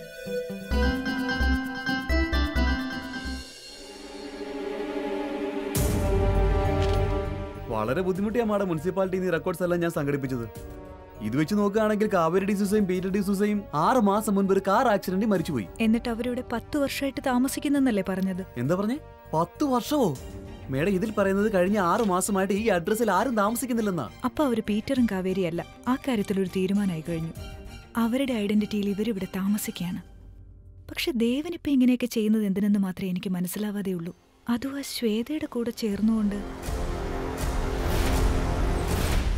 വളരെ ബുദ്ധിമുട്ടിയാ മാഡം മുനിസിപ്പാലിറ്റി റെക്കോർഡ്സ് എല്ലാം ഞാൻ സംഘടിപ്പിച്ചത് ഇത് വെച്ച് നോക്കുകയാണെങ്കിൽ കാവേരി ഡിസൂസയും പീറ്റർ ഡിസൂസയും ആറ് മാസം മുൻപ് ഒരു കാർ ആക്സിഡന്റിൽ മരിച്ചുപോയി എന്നിട്ട് അവരിവിടെ പത്ത് വർഷമായിട്ട് താമസിക്കുന്നെന്നല്ലേ പറഞ്ഞത് എന്താ പറഞ്ഞേ പത്ത് വർഷമോ മേഡം ഇതിൽ പറയുന്നത് കഴിഞ്ഞ ആറ് മാസമായിട്ട് ഈ അഡ്രസ്സിൽ ആരും താമസിക്കുന്നില്ലെന്നാ അപ്പൊ അവര് പീറ്ററും കാവേരിയല്ല ആ കാര്യത്തിൽ ഒരു തീരുമാനമായി കഴിഞ്ഞു അവരുടെ ഐഡന്റിറ്റിയിൽ ഇവരിവിടെ താമസിക്കുകയാണ് പക്ഷെ ദേവനിപ്പോ ഇങ്ങനെയൊക്കെ ചെയ്യുന്നത് എന്തിനെന്ന് മാത്രമേ എനിക്ക് മനസ്സിലാവാതെ ഉള്ളൂ അതും ആ ശ്വേതയുടെ കൂടെ ചേർന്നുകൊണ്ട്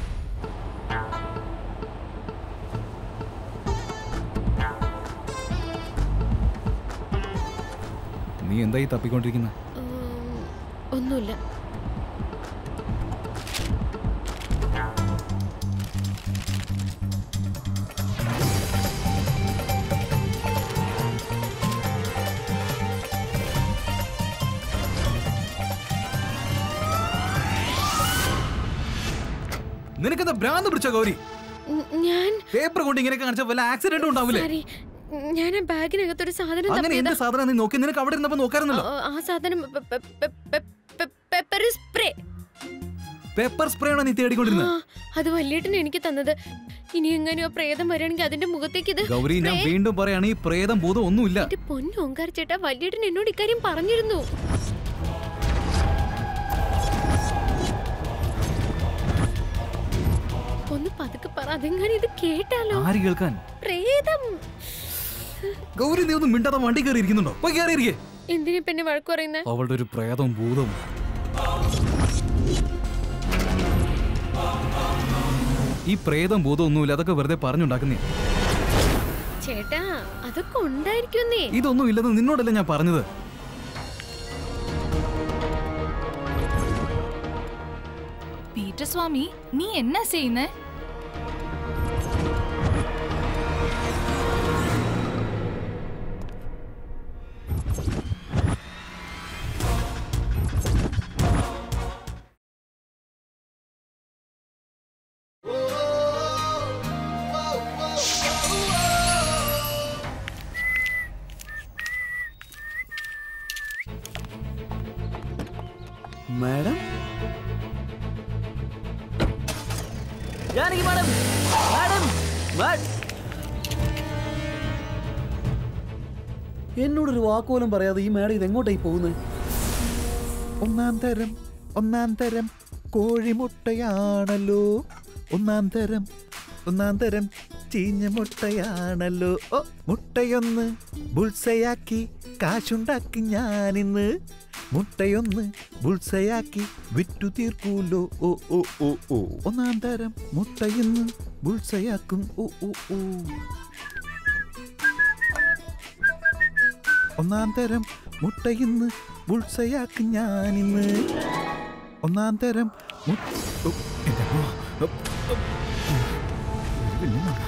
നീ എന്തായി തപ്പിക്കൊണ്ടിരിക്കുന്നത് ഉം, ഒന്നുമില്ല നിനക്കെന്താ ഭ്രാന്ത് പിടിച്ച ഗൗരി ഉം, ഞാൻ പേപ്പർ കൊണ്ട് ഇങ്ങനെ കാണിച്ച വല്ല ആക്സിഡന്റും ഉണ്ടാവില്ലേ സോറി ഞാൻ ആ ബാഗിനകത്തൊരു സാധനം അങ്ങനെ എന്ത് തപ്പിയതാ. സാധനം നീ നോക്കി നിനക്ക് അവിടെ ഇരുന്നപ്പോ നോക്കാറുന്നല്ലോ ആ, ആ സാധനം പെ- പെ- പെ- പെ- പെ- പെപ്പർ സ്പ്രേ പേപ്പർ സ്പ്രേ ആണോ നീ തേടിക്കൊണ്ടിരുന്നത് ആ, അത് വല്യേട്ടൻ എനിക്ക് തന്നത് ഇനി എങ്ങനെയോ പ്രേതം വരികയാണെങ്കിൽ അതിന്റെ മുഖത്തേക്ക് ഇത് ഗൗരി ഞാൻ spray- വീണ്ടും പറയാണ് ഈ പ്രേതം ഭൂതം ഒന്നുമില്ല എന്റെ പൊന്നു ഓങ്കാർ ചേട്ടാ വല്യേട്ടൻ എന്നോട് ഇക്കാര്യം പറഞ്ഞിരുന്നു ഒന്ന് പതുക്കെ പറ അതെങ്ങനെ ഇത് കേട്ടാലോ ആര് കേൾക്കാൻ പ്രേതം ഗൗരി നീ ഒന്നും മിണ്ടാതെ വണ്ടി കയറി ഇരിക്കുന്നുണ്ടോ പോയി കയറി ഇരിക്കേ എന്തിനാ പിന്നെ വഴക്ക് പറയുന്നേ അവളുടെ ഒരു പ്രേതവും ഭൂതവും ഈ പ്രേതം ഭൂതം ഒന്നുമില്ല അതൊക്കെ വെറുതെ പറഞ്ഞുണ്ടാക്കുന്നേ ചേട്ടാ അതൊക്കെ ഉണ്ടായിരിക്കുന്നേ ഇതൊന്നും ഇല്ലെന്ന് നിന്നോടല്ല ഞാൻ പറഞ്ഞത് പീറ്റർ സ്വാമി നീ എന്നാ ചെയ്യുന്നേ മാഡം ജാനകി മാഡം മാഡം മാഡ്- എന്നോടൊരു വാക്കുപോലും പറയാതെ ഈ മാഡം ഇത് എങ്ങോട്ടായി പോകുന്നത് ഒന്നാം തരം ഒന്നാം തരം കോഴിമുട്ടയാണല്ലോ ഒന്നാം തരം ഒന്നാം തരം ചീഞ്ഞ മുട്ടയാണല്ലോ ഓ മുട്ടയൊന്ന് ബുൾസയാക്കി കാശുണ്ടാക്കി ഞാനിന്ന് മുട്ടയൊന്ന് ബുൾസയാക്കി വിറ്റു തീർക്കൂലോ ഓ ഓ ഓ ഓ ഒന്നാം തരം മുട്ടയിന്ന് ബുൾസയാക്കും ഓ ഓ ഓ ഒന്നാം തരം മുട്ടയിന്ന് ബുൾസയാക്കും ഞാനിന്ന് ഒന്നാം തരം മു- ഓ, എൻ്റെ അമ്മോ. ഓ, ഓ. ഒരു കുഞ്ഞുമാണ്.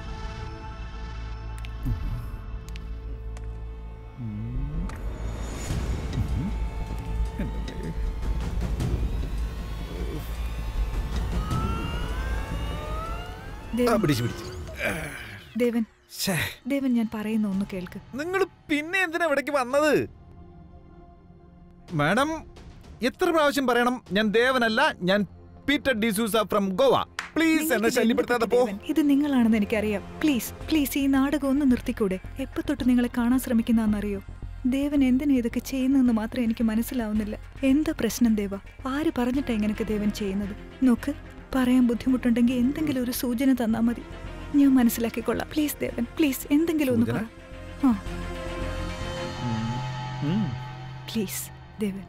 ആ, പിടിച്ച് പിടിച്ച്. ദേവൻ ശ്ശേ. ദേവൻ ഞാൻ പറയുന്ന ഒന്ന് കേൾക്ക് നിങ്ങൾ പിന്നെ എന്തിനാ ഇവിടേക്ക് വന്നത് മാഡം എത്ര പ്രാവശ്യം പറയണം ഞാൻ ദേവനല്ല ഞാൻ Peter D'Souza from Goa please എന്നെ ശല്യപ്പെടുത്താതെ പോ ദേവൻ, ഇത് നിങ്ങളാണെന്ന് എനിക്കറിയാം പ്ലീസ് പ്ലീസ് ഈ നാടകം ഒന്ന് നിർത്തിക്കൂടെ എപ്പോ തൊട്ട് നിങ്ങളെ കാണാൻ ശ്രമിക്കുന്നറിയോ ദേവൻ എന്തിനാ ഇതൊക്കെ ചെയ്യുന്നതെന്ന് മാത്രം എനിക്ക് മനസ്സിലാവുന്നില്ല എന്താ പ്രശ്നം ദേവ ആര് പറഞ്ഞിട്ടാ ഇങ്ങനെയൊക്കെ ദേവൻ ചെയ്യുന്നത് നോക്ക് പറയാൻ ബുദ്ധിമുട്ടുണ്ടെങ്കിൽ എന്തെങ്കിലും ഒരു സൂചന തന്നാ മതി ഞാൻ മനസ്സിലാക്കിക്കൊള്ളാം പ്ലീസ് ദേവൻ പ്ലീസ് എന്തെങ്കിലും ഒന്ന് പറ ആ പ്ലീസ് ദേവൻ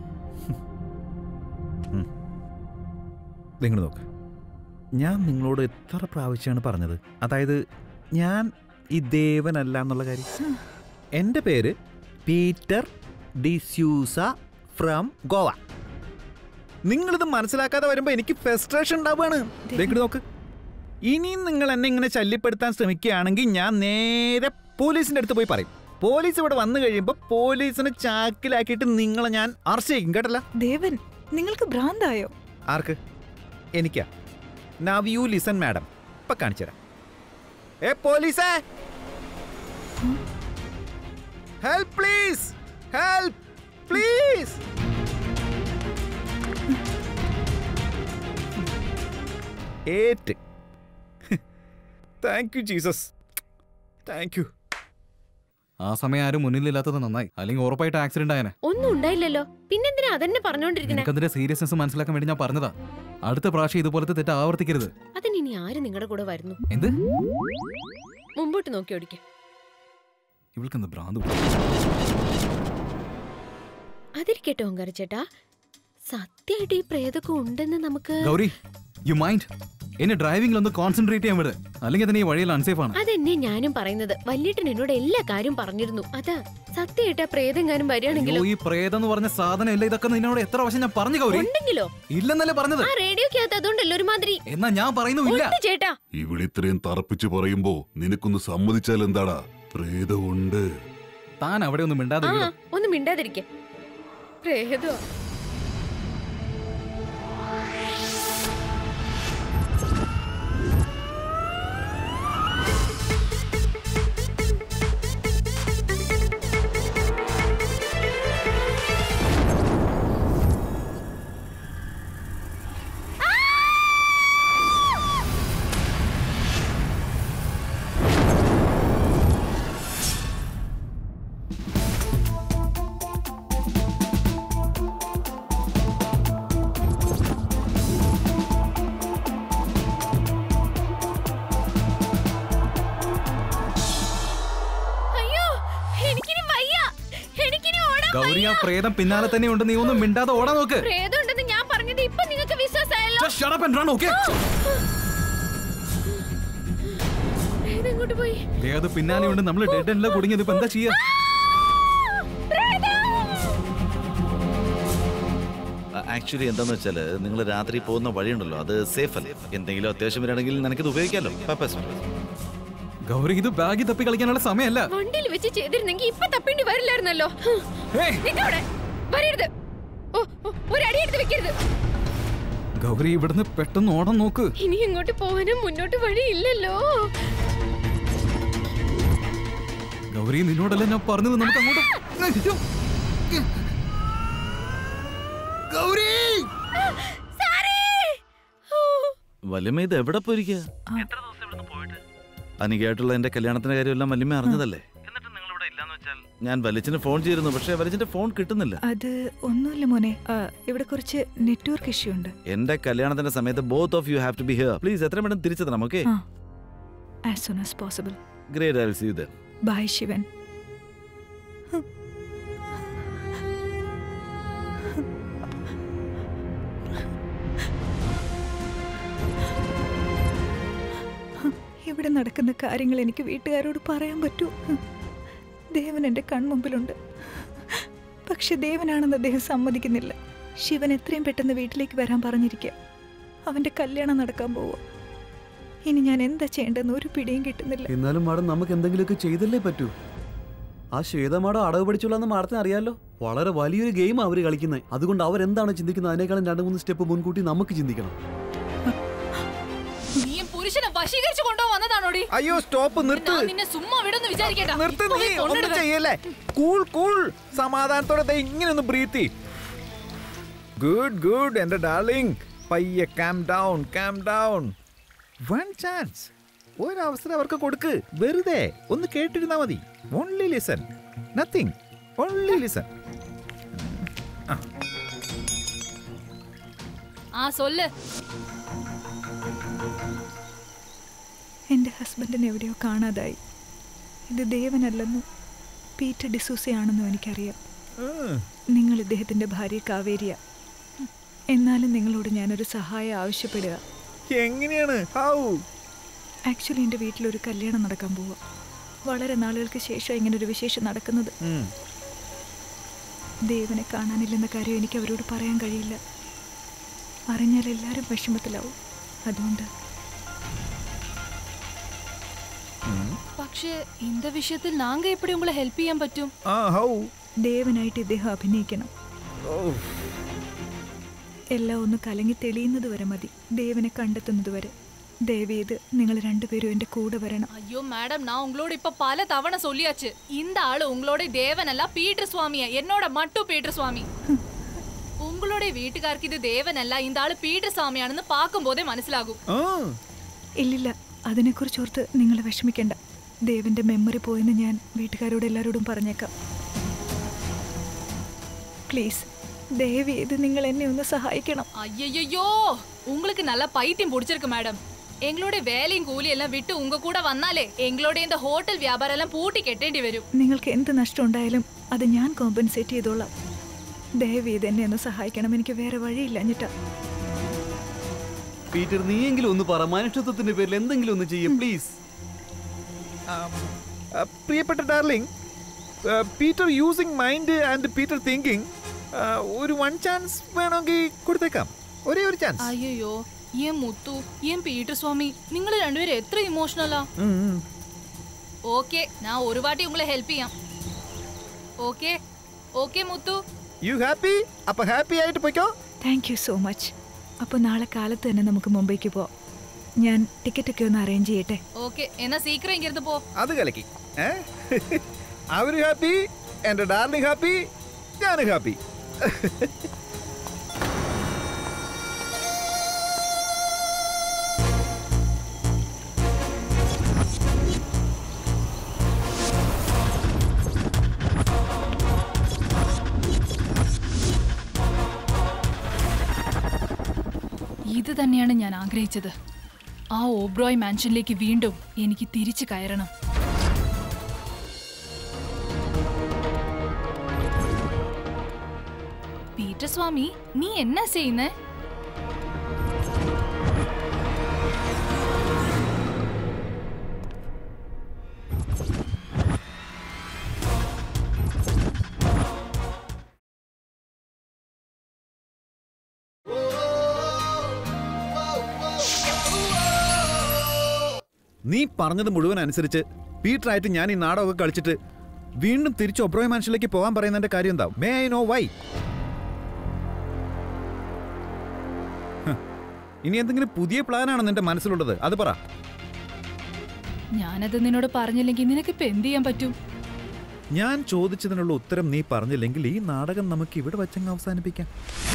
നിങ്ങൾ നോക്ക് ഞാൻ നിങ്ങളോട് എത്ര പ്രാവശ്യമാണ് പറഞ്ഞത് അതായത് ഞാൻ ഈ ദേവനല്ല എന്നുള്ള കാര്യം എൻ്റെ പേര് പീറ്റർ ഡിസ്യൂസ ഫ്രം ഗോവ നിങ്ങളിത് മനസ്സിലാക്കാതെ വരുമ്പോൾ എനിക്ക് ഫ്രസ്ട്രേഷൻ ഉണ്ടാവുകയാണ് ദേ ഇങ്ങട് നോക്ക് ഇനിയും നിങ്ങൾ എന്നെ ഇങ്ങനെ ശല്യപ്പെടുത്താൻ ശ്രമിക്കുകയാണെങ്കിൽ ഞാൻ നേരെ പോലീസിൻ്റെ അടുത്ത് പോയി പറയും പോലീസ് ഇവിടെ വന്നു കഴിയുമ്പോൾ പോലീസിനെ ചാക്കിലാക്കിയിട്ട് നിങ്ങളെ ഞാൻ അറസ്റ്റ് ചെയ്യും കേട്ടല്ല ദേവൻ നിങ്ങൾക്ക് ഭ്രാന്തായോ ആർക്ക് എനിക്കാ നവ് യു ലിസൺ മാഡം ഇപ്പൊ കാണിച്ചു തരാം ഏ പോലീസേ ഹെൽപ്പ് പ്ലീസ് ഹെൽപ്പ് പ്ലീസ് ഏറ്റ് thank you Jesus thank you ആ സമയം ആരും മുന്നിലില്ലാത്തത് നന്നായി അല്ലെങ്കിൽ ഉറപ്പായിട്ട് ആക്സിഡന്റ് ആയനെ ഒന്നും ഉണ്ടായില്ലല്ലോ പിന്നെന്തിനാ അതന്നെ പറഞ്ഞോണ്ടിരിക്കണേ നിനക്കതിന്റെ സീരിയസ്നെസ് മനസ്സിലാക്കാൻ വേണ്ടി ഞാൻ പറഞ്ഞതാ അടുത്ത പ്രാവശ്യം ഇതുപോലത്തെ തെറ്റ് ആവർത്തിക്കരുത് അതിന് ഇനി ആര് നിങ്ങളുടെ കൂടെ വരുന്നു എന്ത് മുമ്പോട്ട് നോക്കി ഓടിക്കും ഇവൾക്കെന്ത് ഭ്രാന്ത് അതിരിക്കട്ടെ ഓങ്കാര ചേട്ടാ സത്യമായിട്ട് ഈ പ്രേതൊക്കെ ഉണ്ടെന്ന് നമുക്ക് ഗൗരി യു മൈൻഡ് എന്നെ ഡ്രൈവിംഗിൽ ഒന്ന് കോൺസെൻട്രേറ്റ് ചെയ്യാൻ വിട് അല്ലെങ്കിൽ തന്നെ ഈ വഴിയിൽ അൺസേഫ് ആണ് അതെന്നെ ഞാനും പറയുന്നത് വല്യേട്ടൻ എന്നോട് എല്ലാ കാര്യം പറഞ്ഞിരുന്നു അതാ സത്യമായിട്ട് ആ പ്രേതെങ്ങാനും വരികയാണെങ്കിലോ അയ്യോ ഈ പ്രേതം എന്ന് പറഞ്ഞ സാധനം ഇല്ല ഇതൊക്കെ നിന്നോട് എത്ര വർഷം ഞാൻ പറഞ്ഞു ഗൗരി ഉണ്ടെങ്കിലോ ഇല്ലെന്നല്ലേ പറഞ്ഞത് ആ റേഡിയോക്കകത്ത് അതുകൊണ്ടല്ലോ ഒരുമാതിരി എന്നാ ഞാൻ പറയുന്നു ഇല്ല ഉണ്ട് ചേട്ടാ ഇവിടെ ഇത്രയും തറപ്പിച്ച് പറയുമ്പോ നിനക്കൊന്ന് സമ്മതിച്ചാൽ എന്താടാ പ്രേതമുണ്ട് താൻ അവിടെ ഒന്നും മിണ്ടാതെ ആ ഇരിക്കൂ. ഒന്ന് മിണ്ടാതിരിക്കെ പ്രേതോ അയ്യോ എനിക്കിനി വയ്യ എനിക്കിനി ഓടാൻ ഗൗരി ആ പ്രേതം പിന്നാലെ തന്നെ ഉണ്ട് നീ ഒന്നും മിണ്ടാതെ ഓടാൻ നോക്ക് പ്രേതം ഉണ്ടെന്ന് ഞാൻ പറഞ്ഞത് ഇപ്പൊ നിങ്ങൾക്ക് വിശ്വാസമായല്ലോ Just shut up and run, okay? പ്രേതം എങ്ങോട്ട് പോയി ദേ അത് പിന്നാലെ ഉണ്ട് നമ്മൾ ഡെഡ് എൻഡിലെ കുടുങ്ങിയത് ഇപ്പൊ എന്താ ചെയ്യാ ആക്ച്വലി എന്താന്ന് വെച്ചാൽ നിങ്ങൾ രാത്രി പോകുന്ന വഴിയുണ്ടല്ലോ അത് സേഫ് അല്ല എന്തെങ്കിലും അത്യാവശ്യം വരികയാണെങ്കിൽ നിനക്കിത് ഉപയോഗിക്കാമല്ലോ പപ്പ ഗൗരി ഇത് ബാഗിൽ തപ്പി കളിക്കാനുള്ള സമയമല്ല വണ്ടിയിൽ വെച്ച് ചെയ്തിരുന്നെങ്കിൽ ഇപ്പൊ തപ്പേണ്ടി വരില്ലായിരുന്നല്ലോ ഹേയ്! നിക്കവിടെ വരരുത് ഓ ഓ, ഒരടി എടുത്ത് വെക്കരുത് ഗൗരി ഇവിടുന്ന് പെട്ടെന്ന് ഓടാൻ നോക്ക് ഇനി ഇങ്ങോട്ട് പോകാനും മുന്നോട്ട് വഴിയില്ലല്ലോ ഗൗരി നിന്നോടല്ല ഞാൻ പറഞ്ഞത് നമുക്ക് അങ്ങോട്ട് അയ്യോ! ഗൗരി വല്യമ്മ ഇത് എവിടെ പോയിരിക്കുക അനികയായിട്ടുള്ള എന്റെ കല്യാണത്തിന്റെ കാര്യമെല്ലാം വല്യമ്മ അറിഞ്ഞതല്ലേ ഞാൻ വലിച്ചിന് ഫോൺ ചെയ്തിരുന്നു പക്ഷേ വലിച്ചിന്റെ ഫോൺ കിട്ടുന്നില്ല അത് ഒന്നുമില്ല മോനെ ആ, ഇവിടെ കുറച്ച് നെറ്റ്വർക്ക് ഇഷ്യൂ ഉണ്ട് എന്റെ കല്യാണത്തിന്റെ സമയത്ത് both of you have to be here please എത്ര പെട്ടെന്ന് തിരിച്ചു തരാം okay ah as soon as possible great I will see you then bye Shivan ഇവിടെ നടക്കുന്ന കാര്യങ്ങൾ എനിക്ക് വീട്ടുകാരോട് പറയാൻ പറ്റൂ ദേവൻ എൻ്റെ കൺമുമ്പിലുണ്ട് പക്ഷെ ദേവനാണെന്ന് അദ്ദേഹം സമ്മതിക്കുന്നില്ല ശിവൻ എത്രയും പെട്ടെന്ന് വീട്ടിലേക്ക് വരാൻ പറഞ്ഞിരിക്കുക അവൻ്റെ കല്യാണം നടക്കാൻ പോവുക ഇനി ഞാൻ എന്താ ചെയ്യേണ്ടതെന്ന് ഒരു പിടിയും കിട്ടുന്നില്ല എന്നാലും മാഡം നമുക്ക് എന്തെങ്കിലുമൊക്കെ ചെയ്തല്ലേ പറ്റൂ ആ ശ്വേത മാഡം അടവ് പഠിച്ചുള്ളതെന്ന് മാഡത്തിന് അറിയാലോ വളരെ വലിയൊരു ഗെയിം അവർ കളിക്കുന്നത് അതുകൊണ്ട് അവരെന്താണ് ചിന്തിക്കുന്നത് അതിനേക്കാളും രണ്ട് മൂന്ന് സ്റ്റെപ്പ് മുൻകൂട്ടി നമുക്ക് ചിന്തിക്കണം നീയും പുരുഷനെ വശീകരിച്ചു കൊണ്ടുപോകാൻ വന്നതാണോടി അയ്യോ സ്റ്റോപ്പ് നിർത്ത് ഞാൻ നിന്നെ സുമ്മാ വിടുന്നു വിചാരിക്കട്ടാ നിർത്ത് ഇപ്പൊ നീ ഈ ഒന്നും കൊണ്ടിടുവേ. ചെയ്യല്ലേ കൂൾ കൂൾ സമാധാനത്തോടെ ദേ ഇങ്ങനെ ഒന്ന് ബ്രീത്തി ഗുഡ് ഗുഡ് എന്റെ ഡാർലിംഗ് പയ്യെ calm down calm down one chance ഒരു അവസരം അവർക്ക് കൊടുക്ക് വെറുതെ ഒന്ന് കേട്ടിരുന്നാ മതി only listen nothing only listen ആ സൊല്ല് എൻ്റെ ഹസ്ബൻഡിനെ എവിടെയോ കാണാതായി ഇത് ദേവനല്ലെന്നും പീറ്റർ ഡിസൂസയാണെന്നും എനിക്കറിയാം നിങ്ങൾ ഇദ്ദേഹത്തിൻ്റെ ഭാര്യ കാവേരിയ എന്നാലും നിങ്ങളോട് ഞാനൊരു സഹായം ആവശ്യപ്പെടുക എങ്ങനെയാണ് ഹൗ ആക്ച്വലി എൻ്റെ വീട്ടിലൊരു കല്യാണം നടക്കാൻ പോവുക വളരെ നാളുകൾക്ക് ശേഷം ഇങ്ങനെ ഒരു വിശേഷം നടക്കുന്നത് ദേവനെ കാണാനില്ലെന്ന കാര്യം എനിക്ക് അവരോട് പറയാൻ കഴിയില്ല അറിഞ്ഞാൽ എല്ലാവരും വിഷമത്തിലാവും അതുകൊണ്ട് പക്ഷേ இந்த விஷயத்தில் நாங்க எப்படி உங்களை ஹெல்ப் ചെയ്യാൻ പറ്റും ആ ഹൗ ദേവനായിട്ട് ഇദ്ദേഹം അഭിനയിക്കണം എല്ലാം ഒന്ന് കലങ്ങി തെളിയുന്നത് വരെ മതി ദേവനെ കണ്ടെത്തുന്നത് വരെ ദയവേത് നിങ്ങൾ രണ്ടുപേരും എൻ്റെ കൂടെ വരണം ஐயோ மேடம் நான் உங்களோட இப்ப பல தவணை சொல்லியாச்சு இந்த ஆளு உங்களோட தேவன் அல்ல பீட்டர் சுவாமிய என்னோட மட்டும் பீட்டர் சுவாமி உங்களோட வீட்டுக்காருக்கு ഇത് ദേവനല്ല இந்த ആള് പീറ്റർ സ്വാമിയാണെന്ന് പാക്കുമ്പോതേ മനസ്സിലാകും ഇല്ലില്ല അതിനെക്കുറിച്ച് ഓർത്ത് നിങ്ങൾ വിഷമിക്കണ്ട ദേവന്റെ മെമ്മറി പോയെന്ന് ഞാൻ വീട്ടുകാരോട് എല്ലാവരോടും പറഞ്ഞേക്കാം പ്ലീസ് ദയവേത് നിങ്ങൾ എന്നെ ഒന്ന് സഹായിക്കണം ஐயையோ உங்களுக்கு நல்ல பைத்தியம் பிடிச்சிருக்கு மேடம் எங்களோட வேலையும் கூலி எல்லாம் விட்டு உங்க கூட வந்தாலே எங்களோட இந்த ஹோட்டல் வியாபாரம் எல்லாம் பூட்டி கெட்டேണ്ടി വരും നിങ്ങൾക്ക് എന്ത് നഷ്ടം ഉണ്ടായാലും അത് ഞാൻ കോമ്പൻസേറ്റ് ചെയ്തോളാം ദയവേത് എന്നെ ഒന്ന് സഹായിക്കണം എനിക്ക് വേറെ വഴിയില്ല എന്നിട്ടാ പീറ്റർ നീയെങ്കിലും ഒന്ന് പറ മനുഷ്യത്വത്തിന്റെ പേരിൽ എന്തെങ്കിലും ഒന്ന് ചെയ്യേ പ്ലീസ് പ്രിയപ്പെട്ട darling Peter using mind and Peter thinking ഒരു വൺ ചാൻസ് വേണമെങ്കിൽ കൊടുത്തേക്കാം ഒരേ ഒരു ചാൻസ് അയ്യോ ഏൻ മുത്തു ഏൻ പീറ്റർ സ്വാമി നിങ്ങൾ രണ്ടുപേരും എത്ര ഇമോഷണലാ ഓക്കെ ഞാൻ ഒരു വാട്ടി ഉങ്ങളെ ഹെൽപ്പ് ചെയ്യാം okay okay Muthu you happy അപ്പൊ ഹാപ്പി ആയിട്ട് പോയിക്കോ താങ്ക് യു സോ മച്ച് അപ്പോൾ നാളെ കാലത്ത് തന്നെ നമുക്ക് മുംബൈക്ക് പോവാം ഞാൻ ടിക്കറ്റൊക്കെ ഒന്ന് അറേഞ്ച് ചെയ്യട്ടെ ഓക്കെ എന്നാ സീക്രം ഇങ്ങിരുന്ന് പോ അത് കലക്കി ഏ? അവര് ഹാപ്പി എന്റെ ഡാർലിംഗ് ഹാപ്പി ഞാനും ഹാപ്പി ഇത് തന്നെയാണ് ഞാൻ ആഗ്രഹിച്ചത് ആ ഓബ്രോയ് മാൻഷനിലേക്ക് വീണ്ടും എനിക്ക് തിരിച്ചു കയറണം പീറ്റർ സ്വാമി നീ എന്നാ ചെയ്യുന്നേ നീ പറഞ്ഞത് മുഴുവൻ അനുസരിച്ച് പീറ്ററായിട്ട് ഞാൻ ഈ നാടകമൊക്കെ കളിച്ചിട്ട് വീണ്ടും തിരിച്ച് ഒബ്രോയ് മനുഷ്യലേക്ക് പോകാൻ പറയുന്നതിന്റെ കാര്യം എന്താ മേ ഐ നോ വൈ ഇനി എന്തെങ്കിലും പുതിയ പ്ലാനാണ് നിന്റെ മനസ്സിലുള്ളത് അത് പറ ഞാനത് നിന്നോട് പറഞ്ഞില്ലെങ്കിൽ നിനക്കിപ്പോ എന്ത് ചെയ്യാൻ പറ്റും ഞാൻ ചോദിച്ചതിനുള്ള ഉത്തരം നീ പറഞ്ഞില്ലെങ്കിൽ ഈ നാടകം നമുക്ക് ഇവിടെ വച്ചങ്ങ് അവസാനിപ്പിക്കാം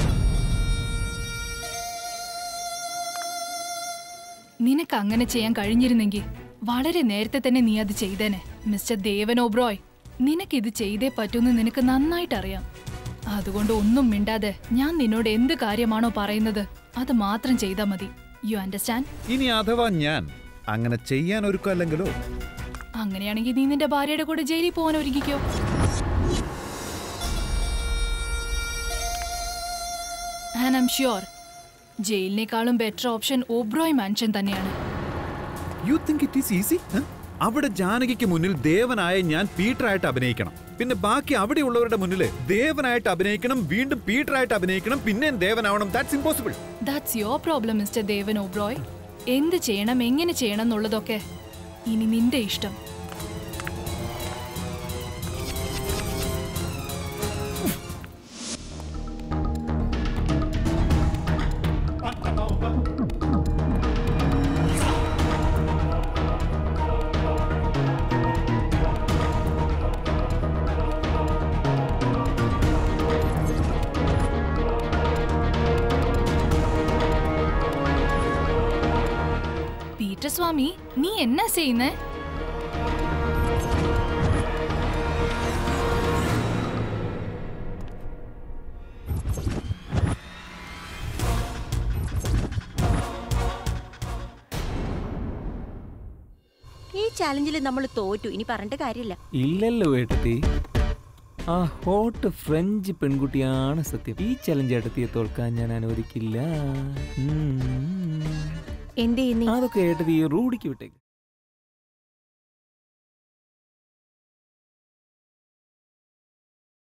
നിനക്ക് അങ്ങനെ ചെയ്യാൻ കഴിഞ്ഞിരുന്നെങ്കിൽ വളരെ നേരത്തെ തന്നെ നീ അത് ചെയ്തേനെ മിസ്റ്റർ ദേവൻ ഓബ്രോയ് നിനക്ക് ഇത് ചെയ്തേ പറ്റൂന്ന് നിനക്ക് നന്നായിട്ട് അറിയാം അതുകൊണ്ട് ഒന്നും മിണ്ടാതെ ഞാൻ നിന്നോട് എന്ത് കാര്യമാണോ പറയുന്നത് അത് മാത്രം ചെയ്താൽ മതി യു അണ്ടർസ്റ്റാൻഡ് ഇനി അഥവാ ഞാൻ അങ്ങനെ ചെയ്യാൻ ഒരുക്കല്ലെങ്കിലോ അങ്ങനെയാണെങ്കിൽ നീ നിന്റെ ഭാര്യയുടെ കൂടെ ജയിലിൽ പോകാൻ ഒരുങ്ങിക്കോ ആൻഡ് ഐം ഷ്യൂർ ജയിലിനേക്കാളും ബെറ്റർ ഓപ്ഷൻ ഓബ്രോയ് മാൻഷൻ തന്നെയാണ് you think it is easy അവിടെ ജാനകിക്ക് മുന്നിൽ ദേവനായ ഞാൻ പീറ്ററായിട്ട് അഭിനയിക്കണം പിന്നെ ബാക്കി അവിടെയുള്ളവരുടെ മുന്നിൽ ദേവനായിട്ട് അഭിനയിക്കണം വീണ്ടും പീറ്ററായിട്ട് അഭിനയിക്കണം പിന്നെയും ദേവനാവണം that's impossible that's your problem mister Devan Oberoi എന്ത് ചെയ്യണം എങ്ങനെ ചെയ്യണം എന്നുള്ളതൊക്കെ ഇനി നിന്റെ ഇഷ്ടം പീറ്റർ സ്വാമി നീ എന്നാ ചെയ്യുന്നേ ഈ ചാലഞ്ചിൽ നമ്മൾ തോറ്റു ഇനി പറഞ്ഞിട്ട് കാര്യമില്ല ഇല്ലല്ലോ ഏട്ടത്തി ആ ഹോട്ട് ഫ്രഞ്ച് പെൺകുട്ടിയാണ് സത്യം ഈ ചലഞ്ച് ഏട്ടത്തിയെ തോൽക്കാൻ ഞാൻ അനുവദിക്കില്ല ഉം. എന്ത് ചെയ്യുന്നേ അതൊക്കെ ഏട്ടത്തി റൂഡിക്ക് വിട്ടേക്ക്